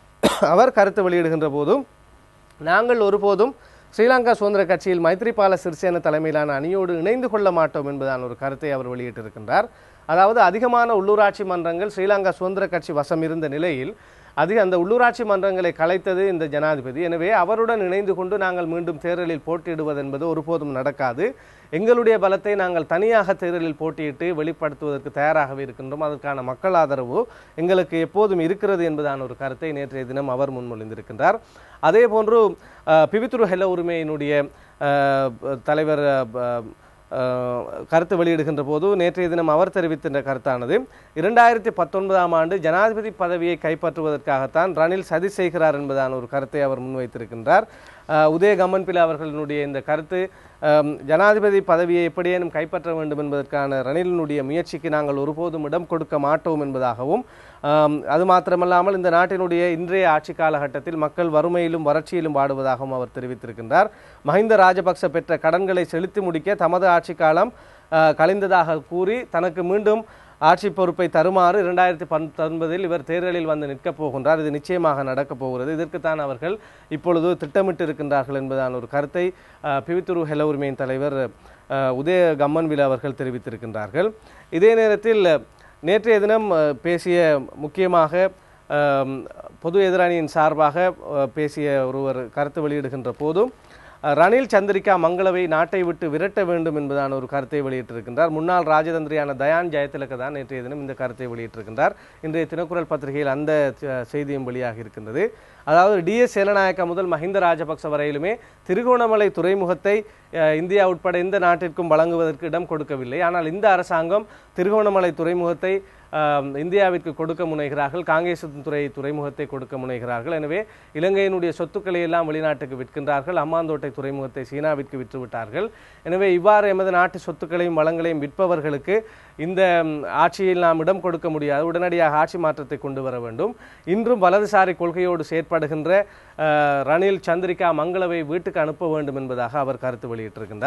அவர் கருத்து வெளியிடுகின்ற போதும் நாங்கள் ஒருபோதும் ஸ்ரீலங்கா சுதந்திர கட்சியில் மைத்ரிபால சிறிசேன தலைமையிலான அணியோடு இணைந்து கொள்ள மாட்டோம் என்பதான ஒரு கருத்தை அவர் வெளியிட்டிருக்கின்றார் அதாவது அதிகமான உள்ளூராட்சி மன்றங்கள் ஸ்ரீலங்கா சுதந்திர கட்சி வசம் இருந்த நிலையில் அதிக அந்த உள்ளூராட்சி மன்றங்களை கலைத்தது இந்த ஜனாதிபதி எனவே அவருடன் இணைந்து கொண்டு நாங்கள் மீண்டும் தேர்தலில் போட்டியிடுவது என்பது ஒருபோதும் நடக்காது எங்களுடைய பலத்தை நாங்கள் தனியாக தேர்தலில் போட்டியிட்டு வெளிப்படுத்துவதற்கு தயாராகவே இருக்கின்றோம் அதற்கான மக்கள் ஆதரவு எங்களுக்கு எப்போதும் இருக்கிறது என்பதான ஒரு கருத்தை நேற்றைய தினம் அவர் முன்மொழிந்திருக்கின்றார் அதே போன்று அஹ், பிவித்துரு ஹெல்ல உரிமையினுடைய அஹ், தலைவர் அஹ், அஹ், கருத்து வெளியிடுகின்ற போது நேற்றைய தினம் அவர் தெரிவித்திருந்த கருத்தானது இரண்டாயிரத்தி பத்தொன்பதாம் ஆண்டு ஜனாதிபதி பதவியை கைப்பற்றுவதற்காகத்தான் ரணில் சதி செய்கிறார் என்பதான ஒரு கருத்தை அவர் முன்வைத்திருக்கின்றார் அஹ், உதய கம்மன்பில அவர்களுடைய இந்த கருத்து அம், ஜனாதிபதி பதவியை எப்படியேனும் கைப்பற்ற வேண்டும் என்பதற்கான ரணிலினுடைய முயற்சிக்கு நாங்கள் ஒருபோதும் இடம் கொடுக்க மாட்டோம் என்பதாகவும் ஆம், அது மாத்திரமல்லாமல் இந்த நாட்டினுடைய இன்றைய ஆட்சி காலகட்டத்தில் மக்கள் வறுமையிலும் வறட்சியிலும் வாடுவதாகவும் அவர் தெரிவித்திருக்கின்றார் மஹிந்த ராஜபக்ச பெற்ற கடன்களை செலுத்தி முடிக்க தமது ஆட்சி காலம் ஆ, கழிந்ததாக கூறி தனக்கு மீண்டும் ஆட்சி பொறுப்பை தருமாறு இரண்டாயிரத்தி பத்தொன்பதில் இவர் தேர்தலில் வந்து நிற்கப் போகின்றார் இது நிச்சயமாக நடக்கப் போகிறது இதற்குத்தான் அவர்கள் இப்பொழுது திட்டமிட்டு இருக்கின்றார்கள் என்பதான ஒரு கருத்தை ஆ, பிவித்துரு ஹெல உரிமையின் தலைவர் ஆ, உதய கம்மன்வில் அவர்கள் தெரிவித்திருக்கின்றார்கள் இதே நேரத்தில் நேற்றைய தினம் அஹ், பேசிய முக்கியமாக அம், பொது எதிரணியின் சார்பாக அஹ், பேசிய ஒருவர் கருத்து வெளியிடுகின்ற போதும் அஹ், ரணில் சந்திரிகா மங்களவை நாட்டை விட்டு விரட்ட வேண்டும் என்பதான ஒரு கருத்தை வெளியிட்டிருக்கின்றார் முன்னாள் ராஜதந்திரியான தயான் ஜெயதிலக தான் நேற்றைய தினம் இந்த கருத்தை வெளியிட்டிருக்கின்றார் இன்றைய தினக்குரல் பத்திரிகையில் அந்த அஹ், செய்தியும் வெளியாகி இருக்கின்றது அதாவது டிஎஸ் சேனநாயக்கா முதல் மஹிந்த ராஜபக்ச வரையிலுமே திருகோணமலை துறைமுகத்தை அஹ், இந்தியா உட்பட எந்த நாட்டிற்கும் வழங்குவதற்கு இடம் கொடுக்கவில்லை ஆனால் இந்த அரசாங்கம் திருகோணமலை துறைமுகத்தை ஆம், இந்தியாவிற்கு கொடுக்க முனைகிறார்கள் காங்கேசன் துறை துறைமுகத்தை கொடுக்க முனைகிறார்கள் எனவே இலங்கையினுடைய சொத்துக்களை எல்லாம் வெளிநாட்டுக்கு விற்கின்றார்கள் அம்மாந்தோட்டை துறைமுகத்தை சீனாவிற்கு விற்று விட்டார்கள் எனவே இவ்வாறு எமது நாட்டு சொத்துக்களையும் வளங்களையும் விற்பவர்களுக்கு இந்த ம், ஆட்சியில் நாம் இடம் கொடுக்க முடியாது உடனடியாக ஆட்சி மாற்றத்தை கொண்டு வர வேண்டும் இன்றும் வலதுசாரி கொள்கையோடு செயற்படுகின்ற அஹ், ரணில் சந்திரிகா மங்களவை வீட்டுக்கு அனுப்ப வேண்டும் என்பதாக அவர் கருத்து வெளியிட்டிருக்கின்றார்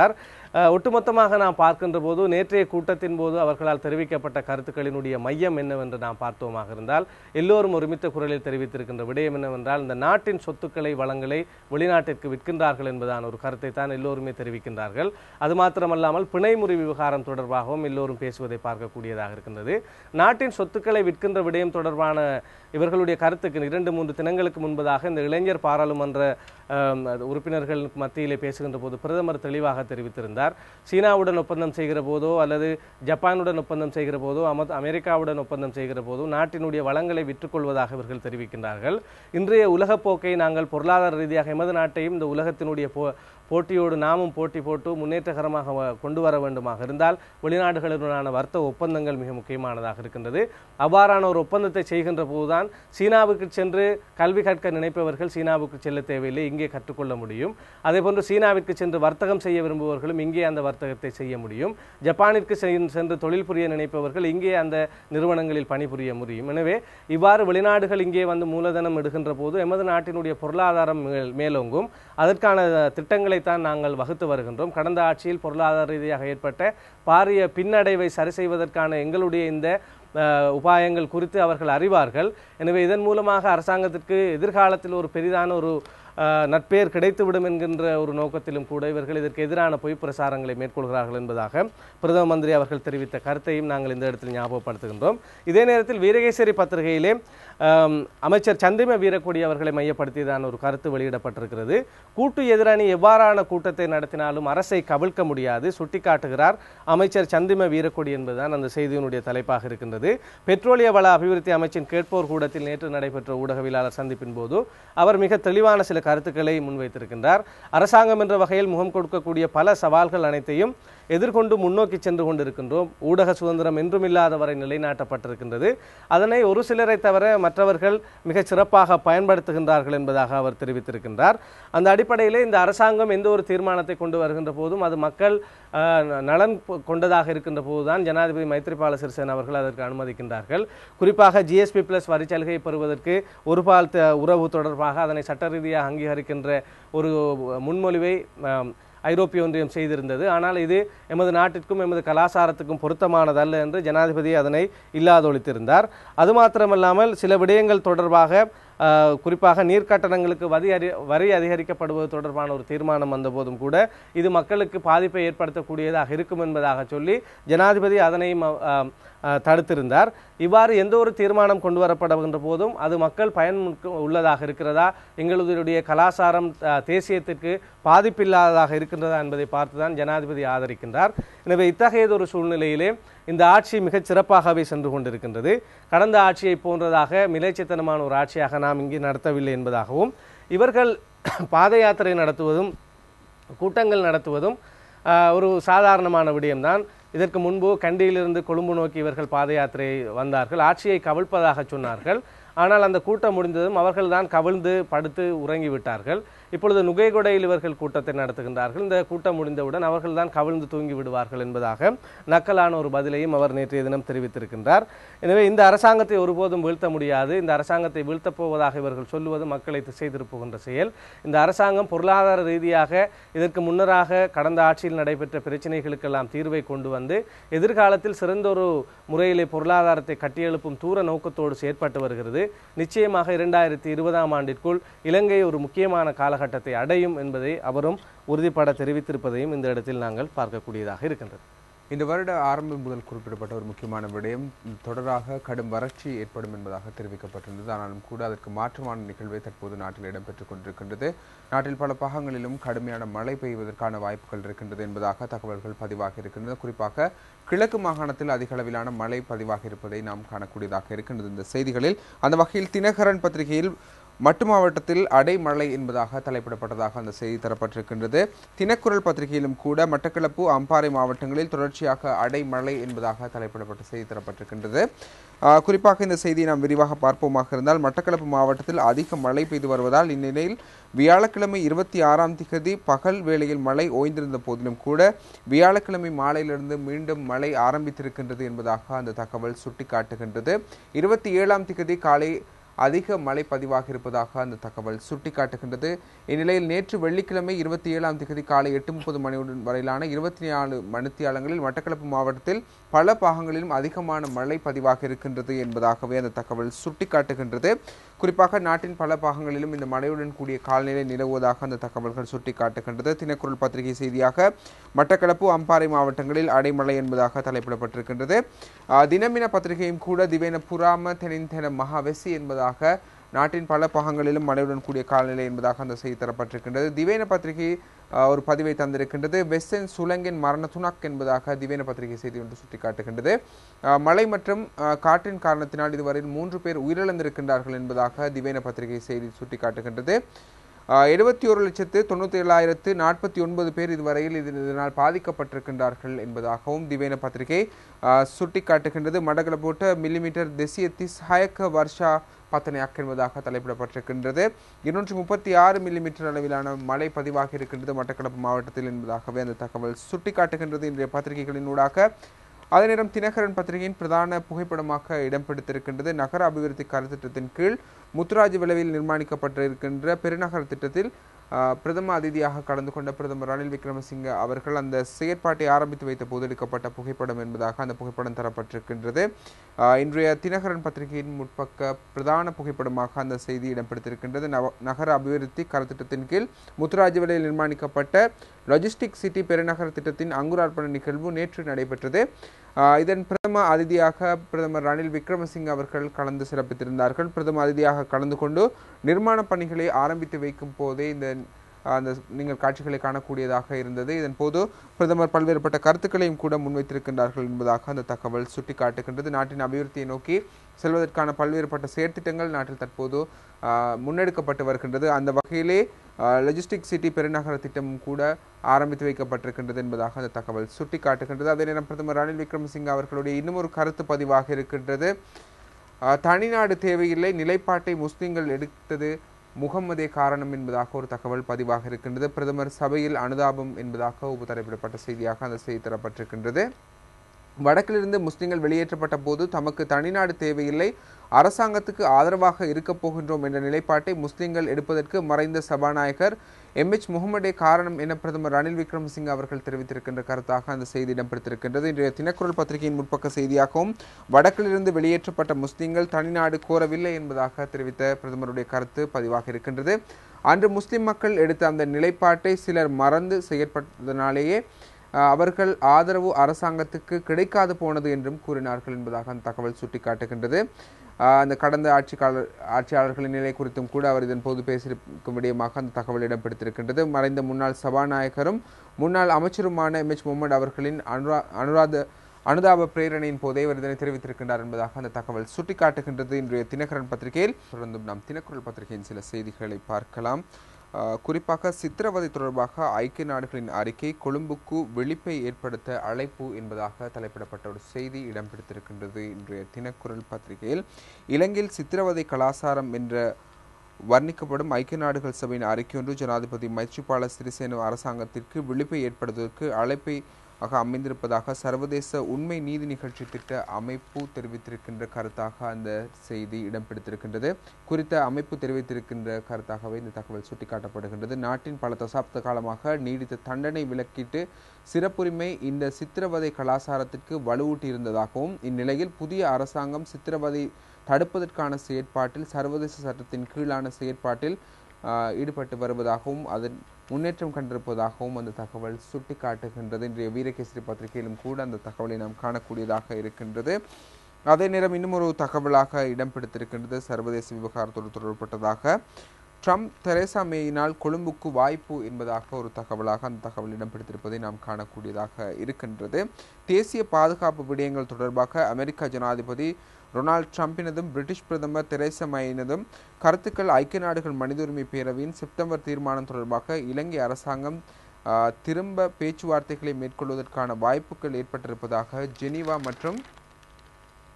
அஹ், ஒட்டுமொத்தமாக நாம் பார்க்கின்ற போது நேற்றைய கூட்டத்தின் போது அவர்களால் தெரிவிக்கப்பட்ட கருத்துக்களினுடைய மையம் என்னவென்று நாம் பார்த்தோமாக இருந்தால் எல்லோரும் ஒருமித்த குரலில் தெரிவித்திருக்கின்ற விடயம் என்னவென்றால் இந்த நாட்டின் சொத்துக்களை வளங்களை வெளிநாட்டிற்கு விற்கின்றார்கள் என்பதான ஒரு கருத்தை தான் எல்லோருமே தெரிவிக்கின்றார்கள் அது மாத்திரமல்லாமல் பிணைமுறி விவகாரம் தொடர்பாகவும் எல்லோரும் பேசுவதை பார்க்கக்கூடியதாக இருக்கின்றது நாட்டின் சொத்துக்களை விற்கின்ற விடயம் தொடர்பான இவர்களுடைய கருத்துக்கு இரண்டு மூன்று தினங்களுக்கு முன்பதாக இந்த இளைஞர் பாராளுமன்ற ஆம், அது உறுப்பினர்கள் மத்தியிலே பேசுகின்ற போது பிரதமர் தெளிவாக தெரிவித்திருந்தார் சீனாவுடன் ஒப்பந்தம் செய்கிற போதோ அல்லது ஜப்பானுடன் ஒப்பந்தம் செய்கிற போதோ அம- அமெரிக்காவுடன் ஒப்பந்தம் செய்கிற போதோ நாட்டினுடைய வளங்களை விற்றுக்கொள்வதாக இவர்கள் தெரிவிக்கின்றார்கள் இன்றைய உலகப் போக்கை நாங்கள் பொருளாதார ரீதியாக எமது நாட்டையும் இந்த உலகத்தினுடைய போ போட்டியோடு நாமும் போட்டி போட்டு முன்னேற்றகரமாக வ- கொண்டு வர வேண்டுமாக இருந்தால் வெளிநாடுகளுடனான வர்த்தக ஒப்பந்தங்கள் மிக முக்கியமானதாக இருக்கின்றது அவ்வாறான ஒரு ஒப்பந்தத்தை செய்கின்ற போதுதான் சீனாவுக்கு சென்று கல்வி கற்க நினைப்பவர்கள் சீனாவுக்கு செல்ல தேவையில்லை இங்கே கற்றுக்கொள்ள முடியும் அதே போன்று சீனாவிற்கு சென்று வர்த்தகம் செய்ய விரும்புபவர்களும் இங்கே அந்த வர்த்தகத்தை செய்ய முடியும் ஜப்பானிற்கு சென்- சென்று தொழில் புரிய நினைப்பவர்கள் இங்கே அந்த நிறுவனங்களில் பணிபுரிய முடியும் எனவே இவ்வாறு வெளிநாடுகள் இங்கே வந்து மூலதனம் எடுக்கின்ற போது எமது நாட்டினுடைய பொருளாதாரம் மேல்- மேலோங்கும் அதற்கான திட்டங்களைத்தான் நாங்கள் வகுத்து வருகின்றோம் கடந்த ஆட்சியில் பொருளாதார ரீதியாக ஏற்பட்ட பாரிய பின்னடைவை சரி செய்வதற்கான எங்களுடைய இந்த அஹ், உபாயங்கள் குறித்து அவர்கள் அறிவார்கள் எனவே இதன் மூலமாக அரசாங்கத்திற்கு எதிர்காலத்தில் ஒரு பெரிதான ஒரு அஹ், நற்பெயர் கிடைத்துவிடும் என்கின்ற ஒரு நோக்கத்திலும் கூட இவர்கள் இதற்கு எதிரான பொய் பிரசாரங்களை மேற்கொள்கிறார்கள் என்பதாக பிரதம மந்திரி அவர்கள் தெரிவித்த கருத்தையும் நாங்கள் இந்த இடத்தில் ஞாபகப்படுத்துகின்றோம் இதே நேரத்தில் வீரகேசரி பத்திரிகையிலே ஆம், அமைச்சர் சந்திம வீரக்கொடி அவர்களை மையப்படுத்தியதான ஒரு கருத்து வெளியிடப்பட்டிருக்கிறது கூட்டு எதிரணி எவ்வாறான கூட்டத்தை நடத்தினாலும் அரசை கவிழ்க்க முடியாது சுட்டிக்காட்டுகிறார் அமைச்சர் சந்திம வீரக்கொடி என்பதுதான் அந்த செய்தியினுடைய தலைப்பாக இருக்கின்றது பெட்ரோலிய வள அபிவிருத்தி அமைச்சின் கேட்போர் கூடத்தில் நேற்று நடைபெற்ற ஊடகவியலாளர் சந்திப்பின் போது அவர் மிக தெளிவான சில கருத்துக்களை முன்வைத்திருக்கின்றார் அரசாங்கம் என்ற வகையில் முகம் கொடுக்கக்கூடிய பல சவால்கள் அனைத்தையும் எதிர்கொண்டு முன்னோக்கி சென்று கொண்டிருக்கின்றோம் ஊடக சுதந்திரம் என்றும் இல்லாதவரை நிலைநாட்டப்பட்டிருக்கின்றது அதனை ஒரு சிலரை தவிர மற்றவர்கள் மிகச் சிறப்பாக பயன்படுத்துகின்றார்கள் என்பதாக அவர் தெரிவித்திருக்கின்றார் அந்த அடிப்படையிலே இந்த அரசாங்கம் எந்த ஒரு தீர்மானத்தை கொண்டு வருகின்ற போதும் அது மக்கள் ஆஹ், ந- நலன் கொ- கொண்டதாக இருக்கின்ற போதுதான் ஜனாதிபதி மைத்ரிபால சிறிசேன அவர்கள் அதற்கு அனுமதிக்கின்றார்கள் குறிப்பாக ஜிஎஸ்பி பிளஸ் வரிச்சலுகையை பெறுவதற்கு ஒரு பால் த- உறவு தொடர்பாக அதனை சட்ட ரீதியாக அங்கீகரிக்கின்ற ஒரு முன்மொழிவை ஆம், ஐரோப்பிய ஒன்றியம் செய்திருந்தது ஆனால் இது எமது நாட்டிற்கும் எமது கலாச்சாரத்துக்கும் பொருத்தமானதல்ல என்று ஜனாதிபதி அதனை இல்லாதொழித்திருந்தார் அது மாத்திரமல்லாமல் சில விடயங்கள் தொடர்பாக ஆஹ், குறிப்பாக நீர் கட்டணங்களுக்கு வரி அறி வரி அதிகரிக்கப்படுவது தொடர்பான ஒரு தீர்மானம் வந்தபோதும் கூட இது மக்களுக்கு பாதிப்பை ஏற்படுத்தக்கூடியதாக இருக்கும் என்பதாக சொல்லி ஜனாதிபதி அதனையும் ஆஹ், ஆஹ், தடுத்திருந்தார் இவ்வாறு எந்த ஒரு தீர்மானம் கொண்டு வரப்படுகின்ற போதும் அது மக்கள் பயன் உள்ளதாக இருக்கிறதா எங்களுடைய கலாச்சாரம் ஆஹ், தேசியத்திற்கு பாதிப்பில்லாததாக இருக்கின்றதா என்பதை பார்த்துதான் ஜனாதிபதி ஆதரிக்கின்றார் எனவே இத்தகையதொரு சூழ்நிலையிலே இந்த ஆட்சி மிகச் சிறப்பாகவே சென்று கொண்டிருக்கின்றது கடந்த ஆட்சியை போன்றதாக மிலைச்சித்தனமான ஒரு ஆட்சியாக நாம் இங்கே நடத்தவில்லை என்பதாகவும் இவர்கள் பாத யாத்திரை நடத்துவதும் கூட்டங்கள் நடத்துவதும் ஆஹ், ஒரு சாதாரணமான விடயம்தான் இதற்கு முன்பு கண்டியிலிருந்து கொழும்பு நோக்கி இவர்கள் பாத யாத்திரை வந்தார்கள் ஆட்சியை கவிழ்ப்பதாக சொன்னார்கள் ஆனால் அந்த கூட்டம் முடிந்ததும் அவர்கள்தான் கவிழ்ந்து படுத்து உறங்கி விட்டார்கள் இப்பொழுது நுகைகொடையில் இவர்கள் கூட்டத்தை நடத்துகின்றார்கள் இந்த கூட்டம் முடிந்தவுடன் அவர்கள்தான் கவிழ்ந்து தூங்கி விடுவார்கள் என்பதாக நக்கலான ஒரு பதிலையும் அவர் நேற்றைய தினம் தெரிவித்திருக்கின்றார் எனவே இந்த அரசாங்கத்தை ஒருபோதும் வீழ்த்த முடியாது இந்த அரசாங்கத்தை வீழ்த்தப் போவதாக இவர்கள் சொல்லுவது மக்களை திசை திருப்புகின்ற செயல் இந்த அரசாங்கம் பொருளாதார ரீதியாக இதற்கு முன்னராக கடந்த ஆட்சியில் நடைபெற்ற பிரச்சனைகளுக்கெல்லாம் தீர்வை கொண்டு வந்து எதிர்காலத்தில் சிறந்தொரு முறையிலே பொருளாதாரத்தை கட்டியெழுப்பும் தூர நோக்கத்தோடு செயற்பட்டு வருகிறது நிச்சயமாக இரண்டாயிரத்தி இருபதாம் ஆண்டிற்குள் இலங்கை ஒரு முக்கியமான காலகட்டத்தை அடையும் என்பதை அவரும் உறுதிப்பட தெரிவித்திருப்பதையும் இந்த இடத்தில் நாங்கள் பார்க்கக்கூடியதாக இருக்கின்றது இந்த வருட ஆரம்பம் முதல் குறிப்பிடப்பட்ட ஒரு முக்கியமான விடயம் தொடராக கடும் வறட்சி ஏற்படும் என்பதாக தெரிவிக்கப்பட்டிருந்தது ஆனாலும் கூட அதற்கு மாற்றமான நிகழ்வே தற்போது நாட்டில் இடம்பெற்றுக் கொண்டிருக்கின்றது நாட்டில் பல பாகங்களிலும் கடுமையான மழை பெய்வதற்கான வாய்ப்புகள் இருக்கின்றது என்பதாக தகவல்கள் பதிவாக இருக்கின்றது குறிப்பாக கிழக்கு மாகாணத்தில் அதிக அளவிலான மழை பதிவாக இருப்பதை நாம் காணக்கூடியதாக இருக்கின்றது இந்த செய்திகளில் அந்த வகையில் தினகரன் பத்திரிகையில் மட்டு மாவட்டத்தில் அடைமழை என்பதாக தலைப்பிடப்பட்டதாக அந்த செய்தி தரப்பட்டிருக்கின்றது தினக்குரல் பத்திரிகையிலும் கூட மட்டக்களப்பு அம்பாறை மாவட்டங்களில் தொடர்ச்சியாக அடைமழை என்பதாக தலைப்பிடப்பட்ட செய்தி தரப்பட்டிருக்கின்றது ஆஹ் குறிப்பாக இந்த செய்தியை நாம் விரிவாக பார்ப்போமாக இருந்தால் மட்டக்களப்பு மாவட்டத்தில் அதிக மழை பெய்து வருவதால் இந்நிலையில் வியாழக்கிழமை இருபத்தி ஆறாம் திகதி பகல் வேளையில் மழை ஓய்ந்திருந்த போதிலும் கூட வியாழக்கிழமை மாலையிலிருந்து மீண்டும் மழை ஆரம்பித்திருக்கின்றது என்பதாக அந்த தகவல் சுட்டிக்காட்டுகின்றது இருபத்தி ஏழாம் திகதி காலை அதிக மழை பதிவாக இருப்பதாக அந்த தகவல் சுட்டிக்காட்டுகின்றது இந்நிலையில் நேற்று வெள்ளிக்கிழமை இருபத்தி ஏழாம் தேதி காலை எட்டு முப்பது மணியுடன் வரையிலான இருபத்தி நாலு மணித்தியாலங்களில் மட்டக்களப்பு மாவட்டத்தில் பல பாகங்களிலும் அதிகமான மழை பதிவாக இருக்கின்றது என்பதாகவே அந்த தகவல் சுட்டிக்காட்டுகின்றது குறிப்பாக நாட்டின் பல பாகங்களிலும் இந்த மழையுடன் கூடிய காலநிலை நிலவுவதாக அந்த தகவல்கள் சுட்டிக்காட்டுகின்றது தினக்குரல் பத்திரிகை செய்தியாக மட்டக்களப்பு அம்பாறை மாவட்டங்களில் அடைமழை என்பதாக தலைப்பிடப்பட்டிருக்கின்றது ஆஹ், தினமின பத்திரிகையும் கூட திவேன புராம தெனிந்தென மகாவெசி என்பதாக நாட்டின் பல பாகங்களிலும் மழையுடன் கூடிய காலநிலை என்பதாக அந்த செய்தி தரப்பட்டிருக்கின்றது திவேன பத்திரிகை ஆஹ், ஒரு பதிவை தந்திருக்கின்றது வெஸ்டர்ன் சுலங்கின் மரண துணக் என்பதாக திவேன பத்திரிகை செய்தி ஒன்று சுட்டிக்காட்டுகின்றது ஆஹ், மழை மற்றும் ஆஹ், காற்றின் காரணத்தினால் இதுவரையில் மூன்று பேர் உயிரிழந்திருக்கின்றார்கள் என்பதாக திவேன பத்திரிகை செய்தி சுட்டிக்காட்டுகின்றது எழுபத்தி ஒரு லட்சத்து தொண்ணூற்றி ஏழாயிரத்து நாற்பத்தி ஒன்பது பேர் இதுவரையில் இது- இதனால் பாதிக்கப்பட்டிருக்கின்றார்கள் என்பதாகவும் திவேன பத்திரிகை ஆஹ், சுட்டிக்காட்டுகின்றது மடகளப்போட்ட மில்லிமீட்டர் தெசியத்தி சஹாயக்க வர்ஷா பத்தனையாக் என்பதாக தலைப்பிடப்பட்டிருக்கின்றது இருநூற்றி முப்பத்தி ஆறு மில்லிமீட்டர் அளவிலான மழை பதிவாகி இருக்கின்றது மட்டக்களப்பு மாவட்டத்தில் என்பதாகவே அந்த தகவல் சுட்டிக்காட்டுகின்றது இன்றைய பத்திரிகைகளின் ஊடாக அதே நேரம் தினகரன் பத்திரிகையின் பிரதான புகைப்படமாக இடம் பிடித்திருக்கின்றது நகர அபிவிருத்தி கருத்திட்டத்தின் கீழ் முத்துராஜ் விளைவில் நிர்மாணிக்கப்பட்டிருக்கின்ற பெருநகர திட்டத்தில் ஆஹ், பிரதம அதிதியாக கலந்து கொண்ட பிரதமர் ரணில் விக்ரமசிங்க அவர்கள் அந்த செயற்பாட்டை ஆரம்பித்து வைத்த போது எடுக்கப்பட்ட புகைப்படம் என்பதாக அந்த புகைப்படம் தரப்பட்டிருக்கின்றது ஆஹ், இன்றைய தினகரன் பத்திரிகையின் முற்பக்க பிரதான புகைப்படமாக அந்த செய்தி இடம் பிடித்திருக்கின்றது நவ- நகர அபிவிருத்தி கருத்திட்டத்தின் கீழ் முத்துராஜ் விலையில் நிர்மாணிக்கப்பட்ட லாஜிஸ்டிக் சிட்டி பெருநகர திட்டத்தின் அங்குரார்ப்பண நிகழ்வு நேற்று நடைபெற்றது ஆஹ் இதன் பிரதம அதிதியாக பிரதமர் ரணில் விக்ரமசிங்க அவர்கள் கலந்து சிறப்பித்திருந்தார்கள் பிரதம அதிதியாக கலந்து கொண்டு நிர்மாண பணிகளை ஆரம்பித்து வைக்கும் போதே இந்த ஆஹ், அந்த நீங்கள் காட்சிகளை காணக்கூடியதாக இருந்தது இதன் போது பிரதமர் பல்வேறுபட்ட கருத்துக்களையும் கூட முன்வைத்திருக்கின்றார்கள் என்பதாக அந்த தகவல் சுட்டிக்காட்டுகின்றது நாட்டின் அபிவிருத்தியை நோக்கி செல்வதற்கான பல்வேறுபட்ட செயற்திட்டங்கள் நாட்டில் தற்போது ஆஹ், முன்னெடுக்கப்பட்டு வருகின்றது அந்த வகையிலே லொஜிஸ்டிக் சிட்டி பெருநகர திட்டமும் கூட ஆரம்பித்து வைக்கப்பட்டிருக்கின்றது என்பதாக அந்த தகவல் சுட்டிக்காட்டுகின்றது அதே நேரம் பிரதமர் ரணில் விக்ரமசிங்க அவர்களுடைய இன்னும் ஒரு கருத்து பதிவாக இருக்கின்றது ஆஹ், தனிநாடு தேவையில்லை நிலைப்பாட்டை முஸ்லிம்கள் எடுத்தது முகம்மதே காரணம் என்பதாக ஒரு தகவல் பதிவாக இருக்கின்றது பிரதமர் சபையில் அனுதாபம் என்பதாக உபதரப்பிடப்பட்ட செய்தியாக அந்த செய்தி தரப்பட்டிருக்கின்றது வடக்கிலிருந்து முஸ்லிம்கள் வெளியேற்றப்பட்ட போது தமக்கு தனிநாடு தேவையில்லை அரசாங்கத்துக்கு ஆதரவாக இருக்கப் போகின்றோம் என்ற நிலைப்பாட்டை முஸ்லிம்கள் எடுப்பதற்கு மறைந்த சபாநாயகர் எம் எச் முகமடே காரணம் என பிரதமர் ரணில் விக்ரமசிங்க அவர்கள் தெரிவித்திருக்கின்ற கருத்தாக அந்த செய்தி இடம்பெடுத்திருக்கின்றது இன்றைய தினக்குரல் பத்திரிகையின் முற்பக்க செய்தியாகவும் வடக்கிலிருந்து வெளியேற்றப்பட்ட முஸ்லிம்கள் தனிநாடு கோரவில்லை என்பதாக தெரிவித்த பிரதமருடைய கருத்து பதிவாக இருக்கின்றது அன்று முஸ்லிம் மக்கள் எடுத்த அந்த நிலைப்பாட்டை சிலர் மறந்து செயற்பட்டதனாலேயே அஹ், அவர்கள் ஆதரவு அரசாங்கத்துக்கு கிடைக்காது போனது என்றும் கூறினார்கள் என்பதாக அந்த தகவல் சுட்டிக்காட்டுகின்றது அஹ், அந்த கடந்த ஆட்சிக்காளர் ஆட்சியாளர்களின் நிலை குறித்தும் கூட அவர் இதன் போது பேசியிருக்கும் விடயமாக அந்த தகவல் இடம்பெடுத்திருக்கின்றது மறைந்த முன்னாள் சபாநாயகரும் முன்னாள் அமைச்சருமான எம் எச் முகமது அவர்களின் அனுரா அனுராத அனுதாப பிரேரணையின் போதே இவர் இதனை தெரிவித்திருக்கின்றார் என்பதாக அந்த தகவல் சுட்டிக்காட்டுகின்றது இன்றைய தினகரன் பத்திரிகையில் தொடர்ந்தும் நாம் தினக்குரல் பத்திரிகையின் சில செய்திகளை பார்க்கலாம் ஆஹ் குறிப்பாக சித்திரவதை தொடர்பாக ஐக்கிய நாடுகளின் அறிக்கை கொழும்புக்கு விழிப்பை ஏற்படுத்த அழைப்பு என்பதாக தலைப்பிடப்பட்ட ஒரு செய்தி இடம் பிடித்திருக்கின்றது இன்றைய தினக்குரல் பத்திரிகையில் இலங்கையில் சித்திரவதை கலாசாரம் என்ற வர்ணிக்கப்படும் ஐக்கிய நாடுகள் சபையின் அறிக்கையொன்று ஜனாதிபதி மைத்ரிபால சிறிசேன அரசாங்கத்திற்கு விழிப்பை ஏற்படுவதற்கு அழைப்பை ஆக அமைந்திருப்பதாக சர்வதேச உண்மை நீதி நிகழ்ச்சி திட்ட அமைப்பு தெரிவித்திருக்கின்ற கருத்தாக அந்த செய்தி இடம் பிடித்திருக்கின்றது குறித்த அமைப்பு தெரிவித்திருக்கின்ற கருத்தாகவே இந்த தகவல் சுட்டிக்காட்டப்படுகின்றது நாட்டின் பல தசாப்த காலமாக நீடித்த தண்டனை விலக்கிட்டு சிறப்புரிமை இந்த சித்திரவதை கலாசாரத்திற்கு வலுவூட்டி இருந்ததாகவும் இந்நிலையில் புதிய அரசாங்கம் சித்திரவதை தடுப்பதற்கான செயற்பாட்டில் சர்வதேச சட்டத்தின் கீழான செயற்பாட்டில் ஆஹ், ஈடுபட்டு வருவதாகவும் அதன் முன்னேற்றம் கண்டிருப்பதாகவும் அந்த தகவல் சுட்டிக்காட்டுகின்றது இன்றைய வீரகேசரி பத்திரிகையிலும் கூட அந்த தகவலை நாம் காணக்கூடியதாக இருக்கின்றது அதே நேரம் இன்னும் ஒரு தகவலாக இடம் பிடித்திருக்கின்றது சர்வதேச விவகாரத்தோடு தொடர்பட்டதாக ட்ரம்ப் தெரேசா மேயினால் கொழும்புக்கு வாய்ப்பு என்பதாக ஒரு தகவலாக அந்த தகவல் இடம் பிடித்திருப்பதை நாம் காணக்கூடியதாக இருக்கின்றது தேசிய பாதுகாப்பு விடயங்கள் தொடர்பாக அமெரிக்க ஜனாதிபதி டொனால்ட் ட்ரம்பினதும் பிரிட்டிஷ் பிரதமர் தெரேசா மேயினதும் கருத்துக்கள் ஐக்கிய நாடுகள் மனித உரிமை பேரவையின் செப்டம்பர் தீர்மானம் தொடர்பாக இலங்கை அரசாங்கம் ஆஹ், திரும்ப பேச்சுவார்த்தைகளை மேற்கொள்வதற்கான வாய்ப்புகள் ஏற்பட்டிருப்பதாக ஜெனீவா மற்றும்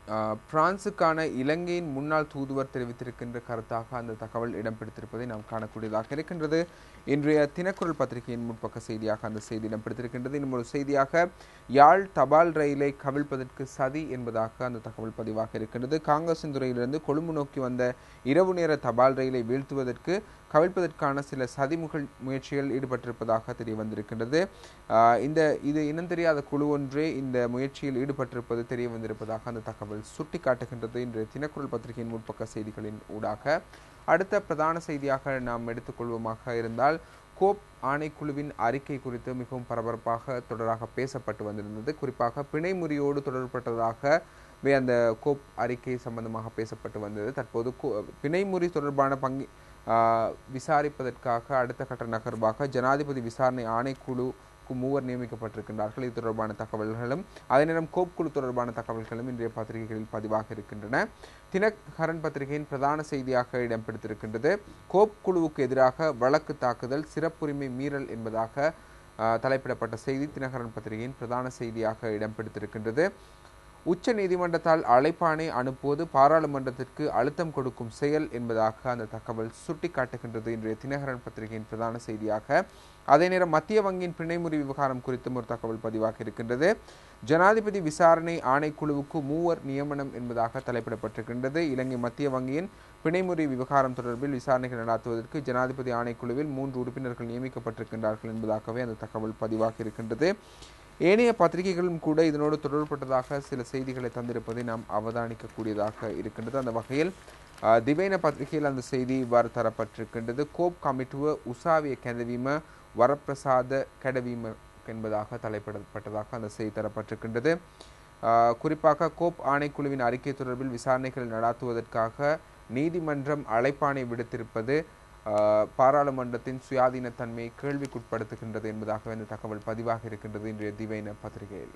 ஆஹ், பிரான்சுக்கான இலங்கையின் முன்னாள் தூதுவர் தெரிவித்திருக்கின்ற கருத்தாக அந்த தகவல் இடம்பெடுத்திருப்பதை நாம் காணக்கூடியதாக இருக்கின்றது இன்றைய தினக்குரல் பத்திரிகையின் முற்பக்க செய்தியாக அந்த செய்தி இடம்பெடுத்திருக்கின்றது இன்னும் ஒரு செய்தியாக யாழ் தபால் ரயிலை கவிழ்ப்பதற்கு சதி என்பதாக அந்த தகவல் பதிவாக இருக்கின்றது காங்கசந்துறையிலிருந்து கொழும்பு நோக்கி வந்த இரவு நேர தபால் ரயிலை வீழ்த்துவதற்கு கவிழ்ப்பதற்கான சில சதிமுகள் முயற்சிகள் ஈடுபட்டிருப்பதாக தெரிய வந்திருக்கின்றது ஆஹ் இந்த இது இனம் தெரியாத குழு ஒன்றே இந்த முயற்சியில் ஈடுபட்டிருப்பது தெரிய வந்திருப்பதாக அந்த தகவல் சுட்டிக்காட்டுகின்றது இன்று தினக்குரல் பத்திரிகையின் முற்பக்க செய்திகளின் ஊடாக அடுத்த பிரதான செய்தியாக நாம் எடுத்துக்கொள்வோமாக இருந்தால் கோப் ஆணைக்குழுவின் அறிக்கை குறித்து மிகவும் பரபரப்பாக தொடராக பேசப்பட்டு வந்திருந்தது குறிப்பாக பிணைமுறியோடு தொடர்பட்டதாக வே அந்த கோப் அறிக்கை சம்பந்தமாக பேசப்பட்டு வந்தது தற்போது கோ- பிணைமுறி தொடர்பான பங்கி ஆஹ் விசாரிப்பதற்காக அடுத்த கட்ட நகர்வாக ஜனாதிபதி விசாரணை ஆணைக்குழுக்கு மூவர் நியமிக்கப்பட்டிருக்கின்றார்கள் இது தொடர்பான தகவல்களும் அதே நேரம் கோப் குழு தொடர்பான தகவல்களும் இன்றைய பத்திரிகைகளில் பதிவாக இருக்கின்றன தினகரன் பத்திரிகையின் பிரதான செய்தியாக இடம்பெடுத்திருக்கின்றது கோப் குழுவுக்கு எதிராக வழக்கு தாக்குதல் சிறப்புரிமை மீறல் என்பதாக ஆஹ், தலைப்பிடப்பட்ட செய்தி தினகரன் பத்திரிகையின் பிரதான செய்தியாக இடம்பெடுத்திருக்கின்றது உச்ச நீதிமன்றத்தால் அழைப்பாணை அனுப்புவது பாராளுமன்றத்திற்கு அழுத்தம் கொடுக்கும் செயல் என்பதாக அந்த தகவல் சுட்டிக்காட்டுகின்றது இன்றைய தினகரன் பத்திரிகையின் பிரதான செய்தியாக அதே நேரம் மத்திய வங்கியின் பிணைமுறி விவகாரம் குறித்தும் ஒரு தகவல் பதிவாக இருக்கின்றது ஜனாதிபதி விசாரணை ஆணைக்குழுவுக்கு மூவர் நியமனம் என்பதாக தலைப்பிடப்பட்டிருக்கின்றது இலங்கை மத்திய வங்கியின் பிணைமுறி விவகாரம் தொடர்பில் விசாரணைகள் நடாத்துவதற்கு ஜனாதிபதி ஆணைக்குழுவில் மூன்று உறுப்பினர்கள் நியமிக்கப்பட்டிருக்கின்றார்கள் என்பதாகவே அந்த தகவல் பதிவாக இருக்கின்றது ஏனைய பத்திரிகைகளும் கூட இதனோடு தொடர்பட்டதாக சில செய்திகளை தந்திருப்பதை நாம் அவதானிக்கக்கூடியதாக இருக்கின்றது அந்த வகையில் அஹ், திவைன பத்திரிகையில் அந்த செய்தி இவ்வாறு தரப்பட்டிருக்கின்றது கோப் கமிட்டுவ உசாவிய கெதவீம வரப்பிரசாத கெடவீம என்பதாக தலைப்பிடப்பட்டதாக அந்த செய்தி தரப்பட்டிருக்கின்றது அஹ், குறிப்பாக கோப் ஆணைக்குழுவின் அறிக்கை தொடர்பில் விசாரணைகள் நடாத்துவதற்காக நீதிமன்றம் அழைப்பாணை விடுத்திருப்பது அஹ், பாராளுமன்றத்தின் சுயாதீனத்தன்மையை கேள்விக்குட்படுத்துகின்றது என்பதாக இந்த தகவல் பதிவாக இருக்கின்றது இன்றைய திவைன பத்திரிகையில்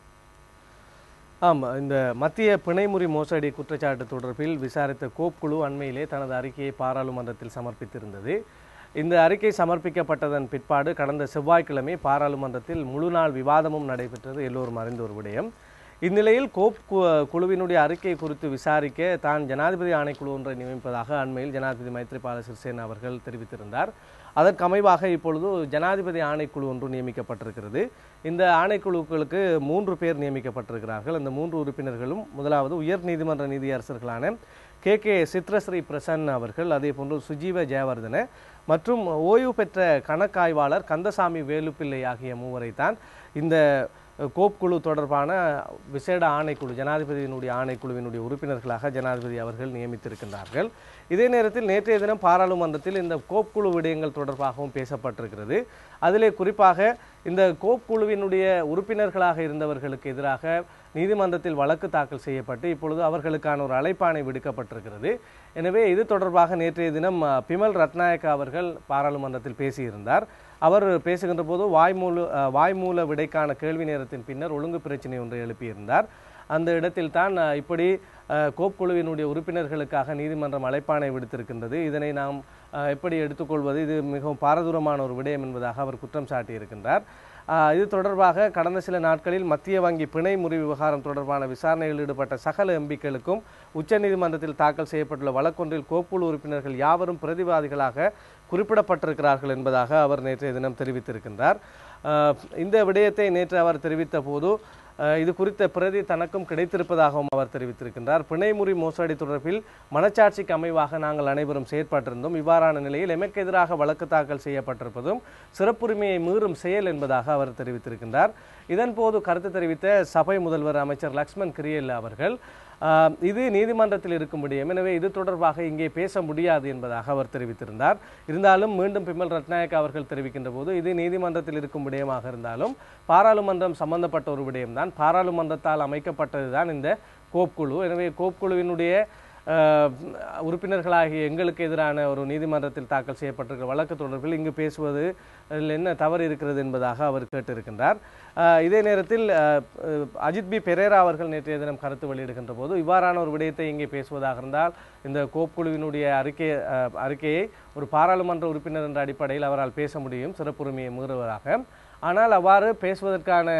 ஆம் இந்த மத்திய பிணைமுறி மோசடி குற்றச்சாட்டு தொடர்பில் விசாரித்த கோப் குழு அண்மையிலே தனது அறிக்கையை பாராளுமன்றத்தில் சமர்ப்பித்திருந்தது இந்த அறிக்கை சமர்ப்பிக்கப்பட்டதன் பிற்பாடு கடந்த செவ்வாய்க்கிழமை பாராளுமன்றத்தில் முழு நாள் விவாதமும் நடைபெற்றது எல்லோரும் அறிந்த ஒரு விடயம் இந்நிலையில் கோப் கு- குழுவினுடைய அறிக்கை குறித்து விசாரிக்க தான் ஜனாதிபதி ஆணைக்குழு ஒன்றை நியமிப்பதாக அண்மையில் ஜனாதிபதி மைத்ரிபால சிறிசேன அவர்கள் தெரிவித்திருந்தார் அதற்கு அமைவாக இப்பொழுது ஜனாதிபதி ஆணைக்குழு ஒன்று நியமிக்கப்பட்டிருக்கிறது இந்த ஆணைக்குழுக்களுக்கு மூன்று பேர் நியமிக்கப்பட்டிருக்கிறார்கள் அந்த மூன்று உறுப்பினர்களும் முதலாவது உயர் நீதிமன்ற நீதியரசர்களான கே கே சித்ரஸ்ரீ பிரசன் அவர்கள் அதே போன்று சுஜீவ ஜெயவர்தன மற்றும் ஓய்வு பெற்ற கணக்காய்வாளர் கந்தசாமி வேலுப்பிள்ளை ஆகிய மூவரைத்தான் இந்த கோப் குழு தொடர்பான விசேட ஆணைக்குழு ஜனாதிபதியினுடைய ஆணைக்குழுவினுடைய உறுப்பினர்களாக ஜனாதிபதி அவர்கள் நியமித்திருக்கின்றார்கள் இதே நேரத்தில் நேற்றைய தினம் பாராளுமன்றத்தில் இந்த கோப் குழு விடயங்கள் தொடர்பாகவும் பேசப்பட்டிருக்கிறது அதிலே குறிப்பாக இந்த கோப் குழுவினுடைய உறுப்பினர்களாக இருந்தவர்களுக்கு எதிராக நீதிமன்றத்தில் வழக்கு தாக்கல் செய்யப்பட்டு இப்பொழுது அவர்களுக்கான ஒரு அழைப்பாணை விடுக்கப்பட்டிருக்கிறது எனவே இது தொடர்பாக நேற்றைய தினம் அஹ், பிமல் ரத்நாயக்கா அவர்கள் பாராளுமன்றத்தில் பேசியிருந்தார் அவர் பேசுகின்ற போது வாய்மூல அஹ், வாய்மூல விடைக்கான கேள்வி நேரத்தின் பின்னர் ஒழுங்கு பிரச்சனை ஒன்றை எழுப்பியிருந்தார் அந்த இடத்தில் தான் அஹ், இப்படி அஹ், கோப் குழுவினுடைய உறுப்பினர்களுக்காக நீதிமன்றம் அழைப்பாணை விடுத்திருக்கின்றது இதனை நாம் அஹ், எப்படி எடுத்துக்கொள்வது இது மிகவும் பாரதூரமான ஒரு விடயம் என்பதாக அவர் குற்றம் சாட்டியிருக்கின்றார் அஹ், இது தொடர்பாக கடந்த சில நாட்களில் மத்திய வங்கி பிணை முறி விவகாரம் தொடர்பான விசாரணையில் ஈடுபட்ட சகல எம்பிக்களுக்கும் உச்சநீதிமன்றத்தில் தாக்கல் செய்யப்பட்டுள்ள வழக்கொன்றில் கோப்புழு உறுப்பினர்கள் யாவரும் பிரதிவாதிகளாக குறிப்பிடப்பட்டிருக்கிறார்கள் என்பதாக அவர் நேற்றைய தினம் தெரிவித்திருக்கின்றார் அஹ், இந்த விடயத்தை நேற்று அவர் தெரிவித்த போது அஹ், இது குறித்த பிரதி தனக்கும் கிடைத்திருப்பதாகவும் அவர் தெரிவித்திருக்கின்றார் பிணைமுறி மோசடி தொடர்பில் மனச்சாட்சிக்கு அமைவாக நாங்கள் அனைவரும் செயற்பட்டிருந்தோம் இவ்வாறான நிலையில் எமக்கு எதிராக வழக்கு தாக்கல் செய்யப்பட்டிருப்பதும் சிறப்புரிமையை மீறும் செயல் என்பதாக அவர் தெரிவித்திருக்கின்றார் இதன்போது கருத்து தெரிவித்த சபை முதல்வர் அமைச்சர் லக்ஷ்மண் கிரியல் அவர்கள் ஆஹ், இது நீதிமன்றத்தில் இருக்கும் விடயம் எனவே இது தொடர்பாக இங்கே பேச முடியாது என்பதாக அவர் தெரிவித்திருந்தார் இருந்தாலும் மீண்டும் பிமல் ரத்நாயக் அவர்கள் தெரிவிக்கின்ற போது இது நீதிமன்றத்தில் இருக்கும் விடயமாக இருந்தாலும் பாராளுமன்றம் சம்பந்தப்பட்ட ஒரு விடயம்தான் பாராளுமன்றத்தால் அமைக்கப்பட்டதுதான் இந்த கோப்குழு எனவே கோப்குழுவினுடைய ஆஹ், உறுப்பினர்களாகிய எங்களுக்கு எதிரான ஒரு நீதிமன்றத்தில் தாக்கல் செய்யப்பட்டிருக்கிற வழக்கு தொடர்பில் இங்கு பேசுவது அதில் என்ன தவறு இருக்கிறது என்பதாக அவர் கேட்டிருக்கின்றார் ஆஹ், இதே நேரத்தில் ஆஹ், அஹ், அஜித் பி பெரேரா அவர்கள் நேற்றைய தினம் கருத்து வெளியிடுகின்ற போது இவ்வாறான ஒரு விடயத்தை இங்கே பேசுவதாக இருந்தால் இந்த கோப் குழுவினுடைய அறிக்கை ஆஹ், அறிக்கையை ஒரு பாராளுமன்ற உறுப்பினர் என்ற அடிப்படையில் அவரால் பேச முடியும் சிறப்புரிமையை மீறுவதாக ஆனால் அவ்வாறு பேசுவதற்கான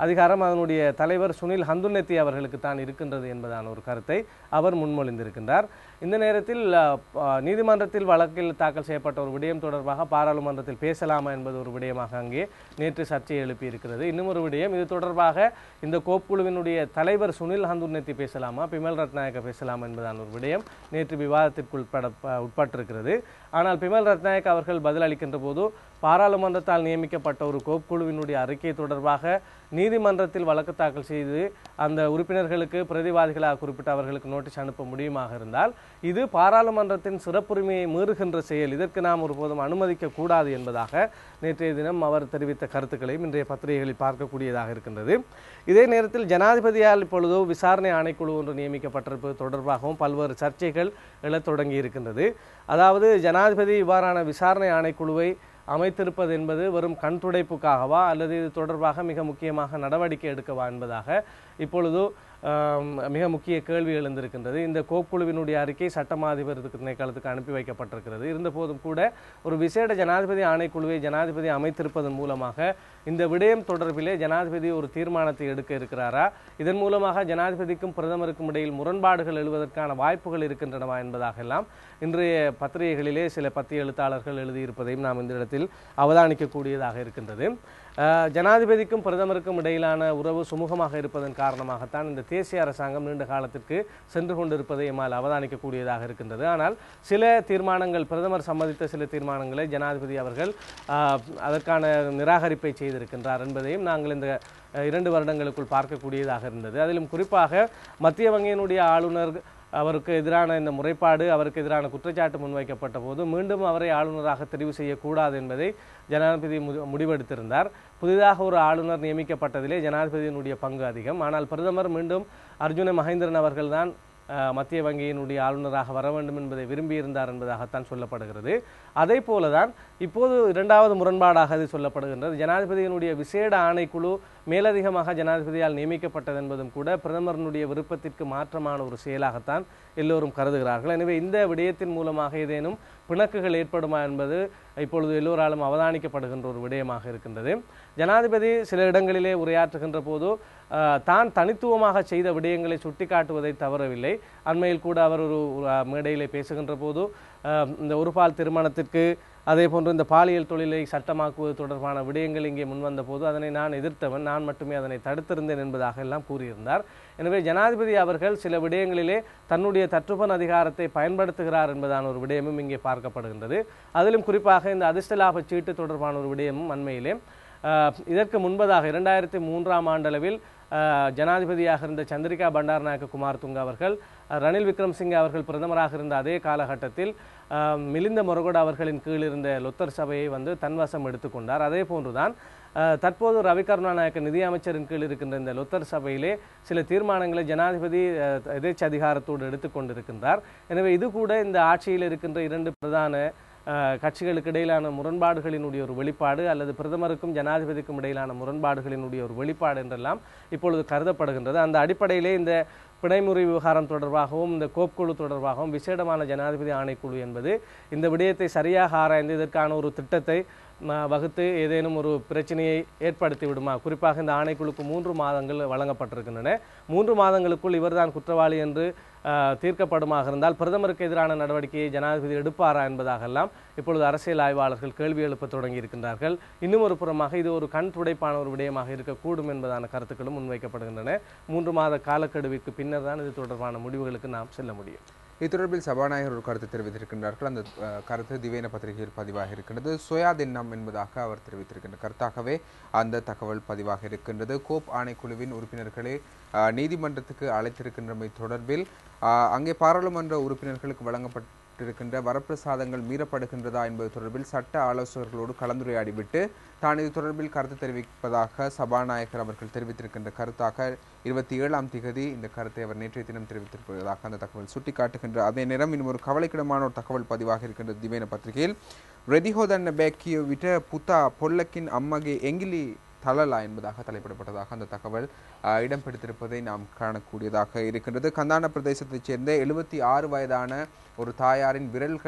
அதிகாரம் அதனுடைய தலைவர் சுனில் ஹந்துன்னெத்தி அவர்களுக்கு தான் இருக்கின்றது என்பதான ஒரு கருத்தை அவர் முன்மொழிந்திருக்கின்றார் இந்த நேரத்தில் அஹ், ப- நீதிமன்றத்தில் வழக்கில் தாக்கல் செய்யப்பட்ட ஒரு விடயம் தொடர்பாக பாராளுமன்றத்தில் பேசலாமா என்பது ஒரு விடயமாக அங்கே நேற்று சர்ச்சை எழுப்பி இருக்கிறது இன்னும் ஒரு விடயம் இது தொடர்பாக இந்த கோப்புக்குழுவினுடைய தலைவர் சுனில் ஹந்துன்னெத்தி பேசலாமா பிமல் ரத்நாயக்க பேசலாமா என்பதான ஒரு விடயம் நேற்று விவாதத்திற்கு உட்பட ப- உட்பட்டிருக்கிறது ஆனால் பிமல் ரத்நாயக் அவர்கள் பதிலளிக்கின்ற போது பாராளுமன்றத்தால் நியமிக்கப்பட்ட ஒரு கோப்புக்குழுவினுடைய அறிக்கை தொடர்பாக நீதிமன்றத்தில் வழக்கு தாக்கல் செய்து அந்த உறுப்பினர்களுக்கு பிரதிவாதிகளாக குறிப்பிட்ட அவர்களுக்கு நோட்டீஸ் அனுப்ப முடியுமாக இருந்தால் இது பாராளுமன்றத்தின் சிறப்புரிமையை மீறுகின்ற செயல் இதற்கு நாம் ஒருபோதும் அனுமதிக்க கூடாது என்பதாக நேற்றைய தினம் அவர் தெரிவித்த கருத்துக்களையும் இன்றைய பத்திரிகைகளில் பார்க்கக்கூடியதாக இருக்கின்றது இதே நேரத்தில் ஜனாதிபதியால் இப்பொழுது விசாரணை ஆணைக்குழு ஒன்று நியமிக்கப்பட்டிருப்பது தொடர்பாகவும் பல்வேறு சர்ச்சைகள் எழத் தொடங்கி இருக்கின்றது அதாவது ஜனாதிபதி இவ்வாறான விசாரணை ஆணைக்குழுவை அமைத்திருப்பது என்பது வெறும் கண் துடைப்புக்காகவா அல்லது இது தொடர்பாக மிக முக்கியமாக நடவடிக்கை எடுக்கவா என்பதாக இப்பொழுது ஆம், மிக முக்கிய கேள்வி எழுந்திருக்கின்றது இந்த கோப்புழுவினுடைய அறிக்கை சட்டமா அதிபர் திணைக்களத்துக்கு அனுப்பி வைக்கப்பட்டிருக்கிறது இருந்தபோதும் கூட ஒரு விசேட ஜனாதிபதி ஆணைக்குழுவை ஜனாதிபதி அமைத்திருப்பதன் மூலமாக இந்த விடயம் தொடர்பிலே ஜனாதிபதி ஒரு தீர்மானத்தை எடுக்க இருக்கிறாரா இதன் மூலமாக ஜனாதிபதிக்கும் பிரதமருக்கும் இடையில் முரண்பாடுகள் எழுவதற்கான வாய்ப்புகள் இருக்கின்றனவா என்பதாக எல்லாம் இன்றைய பத்திரிகைகளிலே சில பத்திய எழுத்தாளர்கள் எழுதியிருப்பதையும் நாம் இந்த இடத்தில் அவதானிக்கக்கூடியதாக இருக்கின்றது அஹ், ஜனாதிபதிக்கும் பிரதமருக்கும் இடையிலான உறவு சுமூகமாக இருப்பதன் காரணமாகத்தான் இந்த தேசிய அரசாங்கம் நீண்ட காலத்திற்கு சென்று கொண்டிருப்பதை எம்மால் அவதானிக்கக்கூடியதாக இருக்கின்றது ஆனால் சில தீர்மானங்கள் பிரதமர் சம்மதித்த சில தீர்மானங்களை ஜனாதிபதி அவர்கள் அஹ், அதற்கான நிராகரிப்பை செய்திருக்கின்றார் என்பதையும் நாங்கள் இந்த அஹ், இரண்டு வருடங்களுக்குள் பார்க்கக்கூடியதாக இருந்தது அதிலும் குறிப்பாக மத்திய வங்கியினுடைய ஆளுநர் அவருக்கு எதிரான இந்த முறைப்பாடு அவருக்கு எதிரான குற்றச்சாட்டு முன்வைக்கப்பட்ட போது மீண்டும் அவரை ஆளுநராக தெரிவு செய்யக்கூடாது என்பதை ஜனாதிபதி மு- முடிவெடுத்திருந்தார் புதிதாக ஒரு ஆளுநர் நியமிக்கப்பட்டதிலே ஜனாதிபதியினுடைய பங்கு அதிகம் ஆனால் பிரதமர் மீண்டும் அர்ஜுன மகேந்திரன் அவர்கள்தான் அஹ், மத்திய வங்கியினுடைய ஆளுநராக வர வேண்டும் என்பதை விரும்பியிருந்தார் என்பதாகத்தான் சொல்லப்படுகிறது அதே போலதான் இப்போது இரண்டாவது முரண்பாடாக அது சொல்லப்படுகின்றது ஜனாதிபதியினுடைய விசேட ஆணைக்குழு மேலதிகமாக ஜனாதிபதியால் நியமிக்கப்பட்டது என்பதும் கூட பிரதமரினுடைய விருப்பத்திற்கு மாற்றமான ஒரு செயலாகத்தான் எல்லோரும் கருதுகிறார்கள் எனவே இந்த விடயத்தின் மூலமாக ஏதேனும் பிணக்குகள் ஏற்படுமா என்பது இப்பொழுது எல்லோராலும் அவதானிக்கப்படுகின்ற ஒரு விடயமாக இருக்கின்றது ஜனாதிபதி சில இடங்களிலே உரையாற்றுகின்ற போது ஆஹ், தான் தனித்துவமாக செய்த விடயங்களை சுட்டிக்காட்டுவதை தவறவில்லை அண்மையில் கூட அவர் ஒரு ஒரு, ஆஹ், மேடையிலே பேசுகின்ற போது ஆஹ், இந்த ஒருபால் திருமணத்திற்கு அதே போன்று இந்த பாலியல் தொழிலை சட்டமாக்குவது தொடர்பான விடயங்கள் இங்கே முன்வந்த போது அதனை நான் எதிர்த்தவன் நான் மட்டுமே அதனை தடுத்திருந்தேன் என்பதாக எல்லாம் கூறியிருந்தார் எனவே ஜனாதிபதி அவர்கள் சில விடயங்களிலே தன்னுடைய தற்றுப்பன் அதிகாரத்தை பயன்படுத்துகிறார் என்பதான ஒரு விடயமும் இங்கே பார்க்கப்படுகின்றது அதிலும் குறிப்பாக இந்த அதிர்ஷ்ட லாப சீட்டு தொடர்பான ஒரு விடயமும் அண்மையிலே ஆஹ், இதற்கு முன்பதாக இரண்டாயிரத்தி மூன்றாம் ஆண்டளவில் ஆஹ், ஜனாதிபதியாக இருந்த சந்திரிகா பண்டாரநாயக்க குமார் துங்க அவர்கள் அஹ், ரணில் விக்ரம்சிங்கே அவர்கள் பிரதமராக இருந்த அதே காலகட்டத்தில் ஆஹ், மிலிந்த மொரகொட அவர்களின் கீழ் இருந்த லொத்தர் சபையை வந்து தன்வசம் எடுத்துக்கொண்டார் அதே போன்றுதான் அஹ், தற்போது ரவி கருணாநாயக்க நிதியமைச்சரின் கீழ் இருக்கின்ற இந்த லொத்தர் சபையிலே சில தீர்மானங்களை ஜனாதிபதி அஹ், எதேச்ச அதிகாரத்தோடு எடுத்துக்கொண்டிருக்கின்றார் எனவே இது கூட இந்த ஆட்சியில் இருக்கின்ற இரண்டு பிரதான அஹ், கட்சிகளுக்கு இடையிலான முரண்பாடுகளினுடைய ஒரு வெளிப்பாடு அல்லது பிரதமருக்கும் ஜனாதிபதிக்கும் இடையிலான முரண்பாடுகளினுடைய ஒரு வெளிப்பாடு என்றெல்லாம் இப்பொழுது கருதப்படுகின்றது அந்த அடிப்படையிலே இந்த பிணைமுறை விவகாரம் தொடர்பாகவும் இந்த கோப்புக்குழு தொடர்பாகவும் விசேடமான ஜனாதிபதி ஆணைக்குழு என்பது இந்த விடயத்தை சரியாக ஆராய்ந்து இதற்கான ஒரு திட்டத்தை ம, வகுத்து ஏதேனும் ஒரு பிரச்சனையை ஏற்படுத்தி விடுமா குறிப்பாக இந்த ஆணைக்குழுக்கு மூன்று மாதங்கள் வழங்கப்பட்டிருக்கின்றன மூன்று மாதங்களுக்குள் இவர்தான் குற்றவாளி என்று ஆஹ், தீர்க்கப்படுமாக இருந்தால் பிரதமருக்கு எதிரான நடவடிக்கையை ஜனாதிபதி எடுப்பாரா என்பதாகெல்லாம் இப்பொழுது அரசியல் ஆய்வாளர்கள் கேள்வி எழுப்ப தொடங்கி இருக்கின்றார்கள் இன்னும் ஒரு புறமாக இது ஒரு கண் துடைப்பான ஒரு விடயமாக இருக்கக்கூடும் என்பதான கருத்துக்களும் முன்வைக்கப்படுகின்றன மூன்று மாத காலக்கெடுவிற்கு பின்னர் தான் இது தொடர்பான முடிவுகளுக்கு நாம் செல்ல முடியும் இது தொடர்பில் சபாநாயகர் ஒரு கருத்து தெரிவித்திருக்கின்றார்கள் அந்த அஹ், கருத்து திவேன பத்திரிகையில் பதிவாக இருக்கின்றது சுயாதீனம் என்பதாக அவர் தெரிவித்திருக்கின்ற கருத்தாகவே அந்த தகவல் பதிவாக இருக்கின்றது கோப் ஆணைக்குழுவின் உறுப்பினர்களை அஹ், நீதிமன்றத்துக்கு அழைத்திருக்கின்றமை தொடர்பில் அஹ், அங்கே பாராளுமன்ற உறுப்பினர்களுக்கு வழங்கப்பட்டிருக்கின்ற வரப்பிரசாதங்கள் மீறப்படுகின்றதா என்பது தொடர்பில் சட்ட ஆலோசகர்களோடு கலந்துரையாடிவிட்டு தான் இது தொடர்பில் கருத்து தெரிவிப்பதாக சபாநாயகர் அவர்கள் தெரிவித்திருக்கின்ற கருத்தாக இருபத்தி ஏழாம் திகதி இந்த கருத்தை அவர் நேற்றைய தினம் தெரிவித்திருப்பதாக அந்த தகவல் சுட்டிக்காட்டுகின்ற அதே நேரம் இன்னும் ஒரு கவலைக்கிடமான ஒரு தகவல் பதிவாக இருக்கின்றது திவேன பத்திரிகையில் ரெதிஹோதன்ன பேக்கிய விட்ட புத்தா பொல்லக்கின் அம்மகே எங்கிலி தலலா என்பதாக தலைப்பிடப்பட்டதாக அந்த தகவல் ஆஹ், இடம் பிடித்திருப்பதை நாம் காணக்கூடியதாக இருக்கின்றது கந்தான பிரதேசத்தைச் சேர்ந்த எழுபத்தி ஆறு வயதான ஒரு தாயாரின் விரல்களை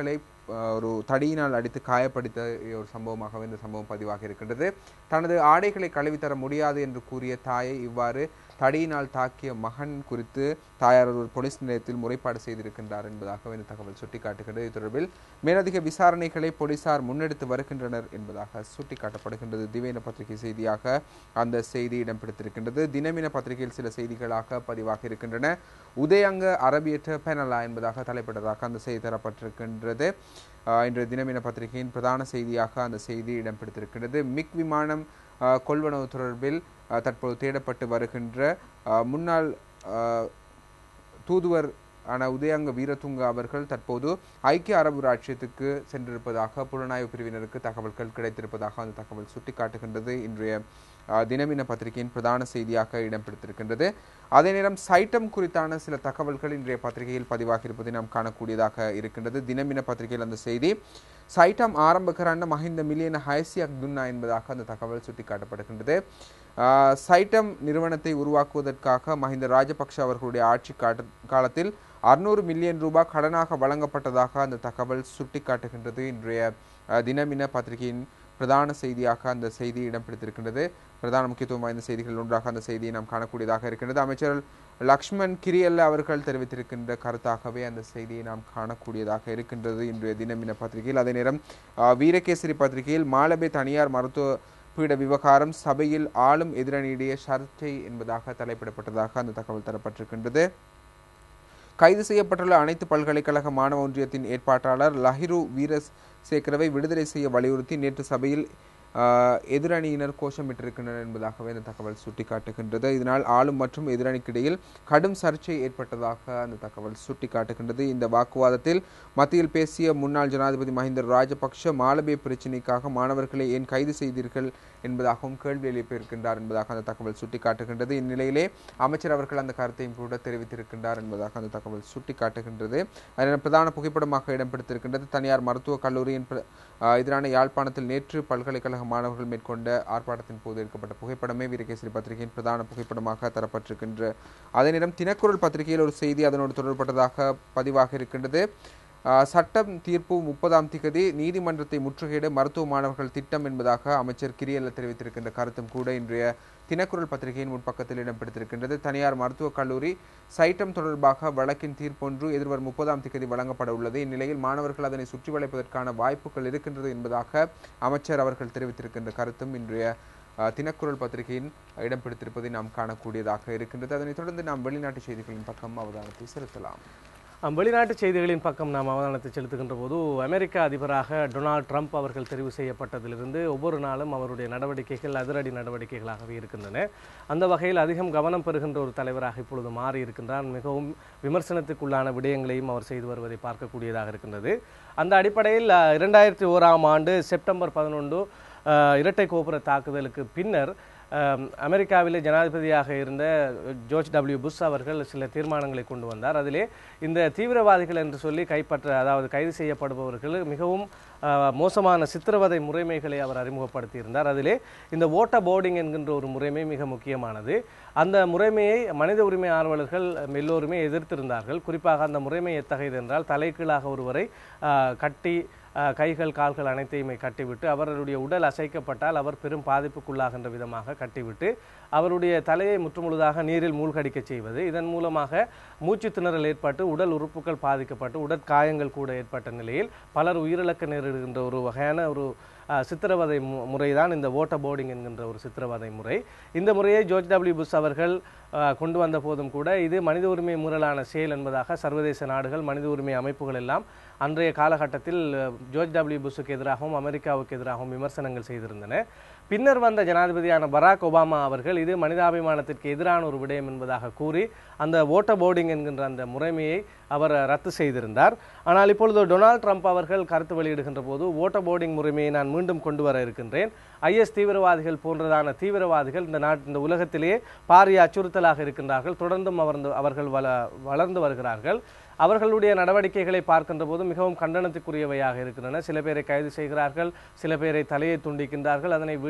அஹ், ஒரு தடியினால் அடித்து காயப்படுத்த ஒரு சம்பவமாகவே இந்த சம்பவம் பதிவாக இருக்கின்றது தனது ஆடைகளை கழுவித்தர முடியாது என்று கூறிய தாயை இவ்வாறு தடியினால் தாக்கிய மகன் குறித்து தாயார் ஒரு போலீஸ் நிலையத்தில் முறைப்பாடு செய்திருக்கின்றார் என்பதாக இந்த தகவல் சுட்டிக்காட்டுகிறது இது தொடர்பில் மேலதிக விசாரணைகளை போலீசார் முன்னெடுத்து வருகின்றனர் என்பதாக சுட்டிக்காட்டப்படுகின்றது திவேன பத்திரிகை செய்தியாக அந்த செய்தி இடம் பிடித்திருக்கின்றது தினமின பத்திரிகையில் சில செய்திகளாக பதிவாக இருக்கின்றன உதயங்க அரபியற்ற பெனலா என்பதாக தலைப்பிட்டதாக அந்த செய்தி தரப்பட்டிருக்கின்றது ஆஹ் இன்று தினமின பத்திரிகையின் பிரதான செய்தியாக அந்த செய்தி இடம் பிடித்திருக்கின்றது மிக் விமானம் ஆஹ் கொள்வனவு தொடர்பில் ஆஹ் தற்போது தேடப்பட்டு வருகின்ற ஆஹ் முன்னாள் ஆஹ் தூதுவர் ஆன உதயங்க வீரதுங்க அவர்கள் தற்போது ஐக்கிய அரபு ராச்சியத்துக்கு சென்றிருப்பதாக புலனாய்வு பிரிவினருக்கு தகவல்கள் கிடைத்திருப்பதாக அந்த தகவல் சுட்டிக்காட்டுகின்றது இன்றைய ஆஹ், தினமின பத்திரிகையின் பிரதான செய்தியாக இடம் பிடித்திருக்கின்றது அதே நேரம் சைட்டம் குறித்தான சில தகவல்கள் இன்றைய பத்திரிகையில் பதிவாகி இருப்பதை நாம் காணக்கூடியதாக இருக்கின்றது தினமின பத்திரிகையில் அந்த செய்தி சைட்டம் ஆரம்பகரான மஹிந்த மில்லியன ஹைசியாக் துன்னா என்பதாக அந்த தகவல் சுட்டிக்காட்டப்படுகின்றது ஆஹ், சைட்டம் நிறுவனத்தை உருவாக்குவதற்காக மஹிந்த ராஜபக்ஷ அவர்களுடைய ஆட்சி காட்ட காலத்தில் அறுநூறு மில்லியன் ரூபாய் கடனாக வழங்கப்பட்டதாக அந்த தகவல் சுட்டிக்காட்டுகின்றது இன்றைய அஹ், தினமின பத்திரிகையின் பிரதான செய்தியாக அந்த செய்தி இடம் பிடித்திருக்கின்றது பிரதான முக்கியத்துவம் வாய்ந்த செய்திகள் ஒன்றாக அந்த செய்தியை நாம் காணக்கூடியதாக இருக்கின்றது அமைச்சர் லக்ஷ்மண் கிரியல்ல அவர்கள் தெரிவித்திருக்கின்ற கருத்தாகவே அந்த செய்தியை நாம் காணக்கூடியதாக இருக்கின்றது இன்றைய தினமின பத்திரிகையில் அதே நேரம் அஹ், வீரகேசரி பத்திரிகையில் மாலபே தனியார் மருத்துவ பீட விவகாரம் சபையில் ஆளும் எதிரணியிடையே சர்ச்சை என்பதாக தலைப்பிடப்பட்டதாக அந்த தகவல் தரப்பட்டிருக்கின்றது கைது செய்யப்பட்டுள்ள அனைத்து பல்கலைக்கழக மாணவ ஒன்றியத்தின் ஏற்பாட்டாளர் லஹிரு வீரசேகரவை விடுதலை செய்ய வலியுறுத்தி நேற்று சபையில் ஆஹ், எதிரணியினர் கோஷமிட்டிருக்கின்றனர் என்பதாகவே இந்த தகவல் சுட்டிக்காட்டுகின்றது இதனால் ஆளும் மற்றும் எதிரணிக்கிடையில் கடும் சர்ச்சை ஏற்பட்டதாக அந்த தகவல் சுட்டிக்காட்டுகின்றது இந்த வாக்குவாதத்தில் மத்தியில் பேசிய முன்னாள் ஜனாதிபதி மஹிந்த ராஜபக்ஷ மாலபே பிரச்சினைக்காக மாணவர்களை ஏன் கைது செய்தீர்கள் என்பதாகவும் கேள்வி எழுப்பியிருக்கின்றார் என்பதாக அந்த தகவல் சுட்டிக்காட்டுகின்றது இந்நிலையிலே அமைச்சர் அவர்கள் அந்த கருத்தையும் கூட தெரிவித்திருக்கின்றார் என்பதாக அந்த தகவல் சுட்டிக்காட்டுகின்றது அதன் பிரதான புகைப்படமாக இடம் பிடித்திருக்கின்றது தனியார் மருத்துவக் கல்லூரியின் பிர- ஆஹ் எதிரான யாழ்ப்பாணத்தில் நேற்று பல்கலைக்கழக மாணவர்கள் மேற்கொண்ட ஆர்ப்பாட்டத்தின் போது எடுக்கப்பட்ட புகைப்படமே வீரகேசரி பத்திரிகையின் பிரதான புகைப்படமாக தரப்பட்டிருக்கின்ற அதே நேரம் தினக்குரல் பத்திரிகையில் ஒரு செய்தி அதனோடு தொடர்பட்டதாக பதிவாக இருக்கின்றது ஆஹ் சட்டம் தீர்ப்பு முப்பதாம் திகதி நீதிமன்றத்தை முற்றுகையிட மருத்துவ மாணவர்கள் திட்டம் என்பதாக அமைச்சர் கிரியல்ல தெரிவித்திருக்கின்ற கருத்தும் கூட இன்றைய தினக்குரல் பத்திரிகையின் முன்பக்கத்தில் இடம் பிடித்திருக்கின்றது தனியார் மருத்துவக் கல்லூரி சைட்டம் தொடர்பாக வழக்கின் தீர்ப்பொன்று எதிர்வரும் முப்பதாம் திகதி வழங்கப்பட உள்ளது இந்நிலையில் மாணவர்கள் அதனை சுற்றி வளைப்பதற்கான வாய்ப்புகள் இருக்கின்றது என்பதாக அமைச்சர் அவர்கள் தெரிவித்திருக்கின்ற கருத்தும் இன்றைய அஹ், தினக்குரல் பத்திரிகையின் இடம் பிடித்திருப்பதை நாம் காணக்கூடியதாக இருக்கின்றது அதனைத் தொடர்ந்து நாம் வெளிநாட்டு செய்திகளின் பக்கம் அவதானத்தை செலுத்தலாம் அம், வெளிநாட்டு செய்திகளின் பக்கம் நாம் அவதானத்தை செலுத்துகின்ற போது அமெரிக்க அதிபராக டொனால்ட் ட்ரம்ப் அவர்கள் தெரிவு செய்யப்பட்டதிலிருந்து ஒவ்வொரு நாளும் அவருடைய நடவடிக்கைகள் அதிரடி நடவடிக்கைகளாகவே இருக்கின்றன அந்த வகையில் அதிகம் கவனம் பெறுகின்ற ஒரு தலைவராக இப்பொழுது மாறி இருக்கின்றார் மிகவும் விமர்சனத்துக்குள்ளான விடயங்களையும் அவர் செய்து வருவதை பார்க்கக்கூடியதாக இருக்கின்றது அந்த அடிப்படையில் அஹ், இரண்டாயிரத்தி ஓராம் ஆண்டு செப்டம்பர் பதினொன்று இரட்டை கோபுர தாக்குதலுக்கு பின்னர் அஹ், அமெரிக்காவிலே ஜனாதிபதியாக இருந்த ஜோர்ஜ் டபிள்யூ புஷ் அவர்கள் சில தீர்மானங்களை கொண்டு வந்தார் அதிலே இந்த தீவிரவாதிகள் என்று சொல்லி கைப்பற்ற அதாவது கைது செய்யப்படுபவர்கள் மிகவும் அஹ், மோசமான சித்திரவதை முறைமைகளை அவர் அறிமுகப்படுத்தியிருந்தார் அதிலே இந்த ஓட்ட போர்டிங் என்கின்ற ஒரு முறைமை மிக முக்கியமானது அந்த முறைமையை மனித உரிமை ஆர்வலர்கள் எல்லோருமே எதிர்த்திருந்தார்கள் குறிப்பாக அந்த முறைமை எத்தகையது என்றால் தலைகீழாக ஒருவரை அஹ், கட்டி அஹ், கைகள் கால்கள் அனைத்தையுமே கட்டிவிட்டு அவர்களுடைய உடல் அசைக்கப்பட்டால் அவர் பெரும் பாதிப்புக்குள்ளாகின்ற விதமாக கட்டிவிட்டு அவருடைய தலையை முற்றுமுழுதாக நீரில் மூழ்கடிக்க செய்வது இதன் மூலமாக மூச்சு திணறல் ஏற்பட்டு உடல் உறுப்புகள் பாதிக்கப்பட்டு உடற்காயங்கள் கூட ஏற்பட்ட நிலையில் பலர் உயிரிழக்க நேரிடுகின்ற ஒரு வகையான ஒரு அஹ், சித்திரவதை மு- முறைதான் இந்த ஓட்ட போர்டிங் என்கின்ற ஒரு சித்திரவதை முறை இந்த முறையை ஜோர்ஜ் டபிள்யூ புஷ் அவர்கள் அஹ், கொண்டு வந்த போதும் கூட இது மனித உரிமை மீறலான செயல் என்பதாக சர்வதேச நாடுகள் மனித உரிமை அமைப்புகள் எல்லாம் அன்றைய காலகட்டத்தில் அஹ், ஜோர்ஜ் டபிள்யூ புஷுக்கு எதிராகவும் அமெரிக்காவுக்கு எதிராகவும் விமர்சனங்கள் செய்திருந்தன பின்னர் வந்த ஜனாதிபதியான பராக் ஒபாமா அவர்கள் இது மனிதாபிமானத்திற்கு எதிரான ஒரு விடயம் என்பதாக கூறி அந்த ஓட்ட போர்டிங் என்கின்ற அந்த முறைமையை அவர் ரத்து செய்திருந்தார் ஆனால் இப்பொழுது டொனால்ட் ட்ரம்ப் அவர்கள் கருத்து வெளியிடுகின்ற போது ஓட்ட போர்டிங் முறைமையை நான் மீண்டும் கொண்டு வர இருக்கின்றேன் ஐஎஸ் தீவிரவாதிகள் போன்றதான தீவிரவாதிகள் இந்த நாட் இந்த உலகத்திலேயே பாரிய அச்சுறுத்தலாக இருக்கின்றார்கள் தொடர்ந்தும் அவர்ந்து அவர்கள் வள வளர்ந்து வருகிறார்கள் அவர்களுடைய நடவடிக்கைகளை பார்க்கின்ற போது மிகவும் கண்டனத்துக்குரியவையாக இருக்கின்றன சில பேரை கைது செய்கிறார்கள் சில பேரை தலையை துண்டிக்கின்றார்கள் அதனை வீடியோ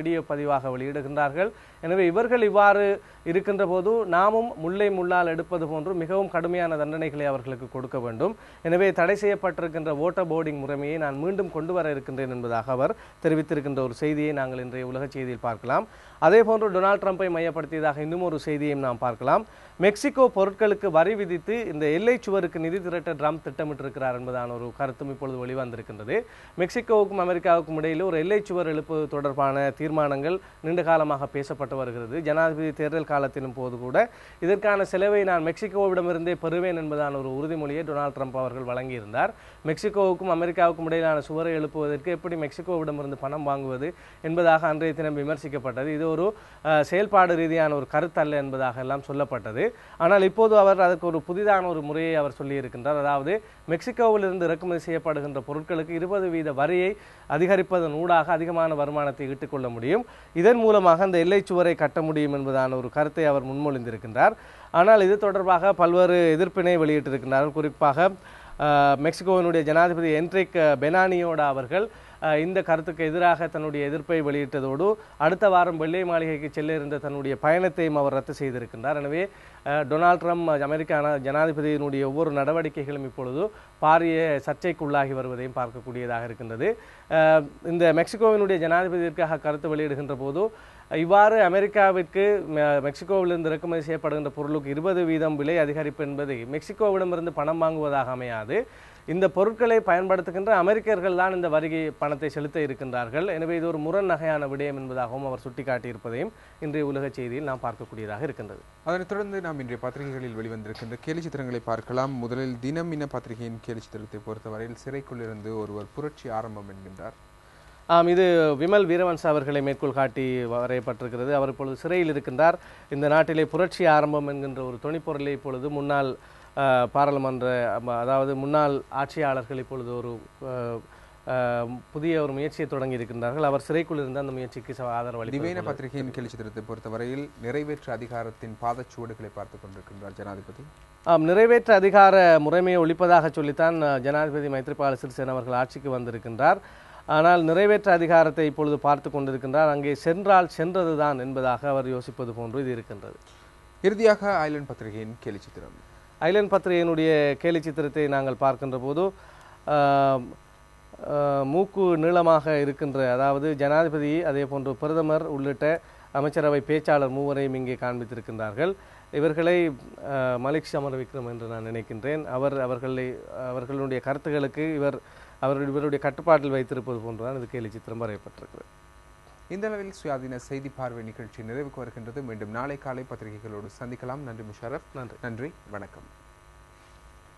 வீடியோ பதிவாக வெளியிடுகின்றார்கள் எனவே இவர்கள் இவ்வாறு இருக்கின்ற போது நாமும் முல்லை முள்ளால் எடுப்பது போன்று மிகவும் கடுமையான தண்டனைகளை அவர்களுக்கு கொடுக்க வேண்டும் எனவே தடை செய்யப்பட்டிருக்கின்ற ஓட்டர் போர்டிங் முறைமையை நான் மீண்டும் கொண்டு வர இருக்கின்றேன் என்பதாக அவர் தெரிவித்திருக்கின்ற ஒரு செய்தியை நாங்கள் இன்றைய உலக செய்தியில் பார்க்கலாம் அதே போன்று டொனால்ட் ட்ரம்பை மையப்படுத்தியதாக இன்னும் ஒரு செய்தியையும் நாம் பார்க்கலாம் மெக்சிகோ பொருட்களுக்கு வரி விதித்து இந்த எல்லை சுவருக்கு நிதி திரட்ட ட்ரம்ப் திட்டமிட்டிருக்கிறார் என்பதான ஒரு கருத்தும் இப்பொழுது வெளிவந்திருக்கின்றது மெக்சிகோவுக்கும் அமெரிக்காவுக்கும் இடையில் ஒரு எல்லை சுவர் எழுப்புவது தொடர்பான தீர்மானங்கள் நீண்ட காலமாக பேசப்பட்டு வருகிறது ஜனாதிபதி தேர்தல் காலத்திலும் போது கூட இதற்கான செலவை நான் மெக்சிகோவிடமிருந்தே பெறுவேன் என்பதான ஒரு உறுதிமொழியை டொனால்ட் ட்ரம்ப் அவர்கள் வழங்கியிருந்தார் மெக்சிகோவுக்கும் அமெரிக்காவுக்கும் இடையிலான சுவரை எழுப்புவதற்கு எப்படி மெக்சிகோவிடமிருந்து பணம் வாங்குவது என்பதாக அன்றைய தினம் விமர்சிக்கப்பட்டது இது ஒரு அஹ், செயல்பாடு ரீதியான ஒரு கருத்தல்ல என்பதாக எல்லாம் சொல்லப்பட்டது ஆனால் இப்போது அவர் அதற்கு ஒரு புதிதான ஒரு முறையை அவர் சொல்லியிருக்கின்றார் அதாவது மெக்சிகோவிலிருந்து இறக்குமதி செய்யப்படுகின்ற பொருட்களுக்கு இருபது வீத வரியை அதிகரிப்பதன் ஊடாக அதிகமான வருமானத்தை ஈட்டிக்கொள்ள முடியும் இதன் மூலமாக அந்த எல்லைச் சுவரை கட்ட முடியும் என்பதான ஒரு கருத்தை அவர் முன்மொழிந்திருக்கின்றார் ஆனால் இது தொடர்பாக பல்வேறு எதிர்ப்பினை வெளியிட்டிருக்கின்றார்கள் குறிப்பாக அஹ், மெக்சிகோவினுடைய ஜனாதிபதி என்ட்ரிக் பெனானியோடா அவர்கள் அஹ், இந்த கருத்துக்கு எதிராக தன்னுடைய எதிர்ப்பை வெளியிட்டதோடு அடுத்த வாரம் வெள்ளை மாளிகைக்கு செல்ல இருந்த தன்னுடைய பயணத்தையும் அவர் ரத்து செய்திருக்கின்றார் எனவே அஹ், டொனால்ட் ட்ரம்ப் அமெரிக்க அன- ஜனாதிபதியினுடைய ஒவ்வொரு நடவடிக்கைகளும் இப்பொழுது பாரிய சர்ச்சைக்குள்ளாகி வருவதையும் பார்க்கக்கூடியதாக இருக்கின்றது அஹ், இந்த மெக்சிகோவினுடைய ஜனாதிபதியிற்காக கருத்து வெளியிடுகின்ற போது இவ்வாறு அமெரிக்காவிற்கு மெ- மெக்சிகோவிலிருந்து இறக்குமதி செய்யப்படுகின்ற பொருளுக்கு இருபது வீதம் விலை அதிகரிப்பு என்பது மெக்சிகோவிடமிருந்து பணம் வாங்குவதாக அமையாது இந்த பொருட்களை பயன்படுத்துகின்ற அமெரிக்கர்கள் தான் இந்த வரிகை பணத்தை செலுத்த இருக்கின்றார்கள் எனவே இது ஒரு முரண் நகையான விடயம் என்பதாகவும் அவர் சுட்டிக்காட்டியிருப்பதையும் இன்றைய உலக செய்தியில் நாம் பார்க்கக்கூடியதாக இருக்கின்றது அதனைத் தொடர்ந்து நாம் இன்றைய பத்திரிகைகளில் வெளிவந்திருக்கின்ற கேலி சித்திரங்களை பார்க்கலாம் முதலில் தினம் இன பத்திரிகையின் கேலி சித்திரத்தை பொறுத்தவரையில் சிறைக்குள் இருந்து ஒருவர் புரட்சி ஆரம்பம் என்கின்றார் ஆம் இது விமல் வீரவன்ச அவர்களை மேற்கோள் காட்டி வரையப்பட்டிருக்கிறது அவர் இப்பொழுது சிறையில் இருக்கின்றார் இந்த நாட்டிலே புரட்சி ஆரம்பம் என்கின்ற ஒரு துணிப்பொருளை இப்பொழுது முன்னாள் அஹ், பாராளுமன்ற அம- அதாவது முன்னாள் ஆட்சியாளர்கள் இப்பொழுது ஒரு அஹ், அஹ், புதிய ஒரு முயற்சியை தொடங்கி இருக்கின்றார்கள் அவர் சிறைக்குள் இருந்து அந்த முயற்சிக்கு ச- ஆதரவு திவேன அளிப்பது பத்திரிகையின் கேலி சித்திரத்தை பொறுத்தவரையில் நிறைவேற்று அதிகாரத்தின் பாதச்சுவடுகளை பார்த்துக் கொண்டிருக்கின்றார் ஜனாதிபதி ஆம் நிறைவேற்ற அதிகார முறைமையை ஒழிப்பதாக சொல்லித்தான் அஹ், ஜனாதிபதி மைத்ரிபால சிறிசேன அவர்கள் ஆட்சிக்கு வந்திருக்கின்றார் ஆனால் நிறைவேற்ற அதிகாரத்தை இப்பொழுது பார்த்து கொண்டிருக்கின்றார் அங்கே சென்றால் சென்றதுதான் என்பதாக அவர் யோசிப்பது போன்று இது இருக்கின்றது இறுதியாக ஐலண்ட் பத்திரிகையின் கேலி சித்திரம் ஐலண்ட் பத்திரிகையினுடைய கேலி சித்திரத்தை நாங்கள் பார்க்கின்ற போது ஆம், ஆஹ், மூக்கு நீளமாக இருக்கின்ற அதாவது ஜனாதிபதி அதே போன்று பிரதமர் உள்ளிட்ட அமைச்சரவை பேச்சாளர் மூவரையும் இங்கே காண்பித்திருக்கின்றார்கள் இவர்களை ஆஹ், மலிக் சமர விக்ரம் என்று நான் நினைக்கின்றேன் அவர் அவர்களை அவர்களுடைய கருத்துக்களுக்கு இவர் அவர் இவருடைய கட்டுப்பாட்டில் வைத்திருப்பது போன்றுதான் இது கேலி சித்திரம் வரையப்பட்டிருக்கிறது இந்த அளவில் சுயாதீன செய்தி பார்வை நிகழ்ச்சி நிறைவுக்கு வருகின்றது மீண்டும் நாளை காலை பத்திரிகைகளோடு சந்திக்கலாம் நன்றி முஷரப் நன்றி நன்றி வணக்கம்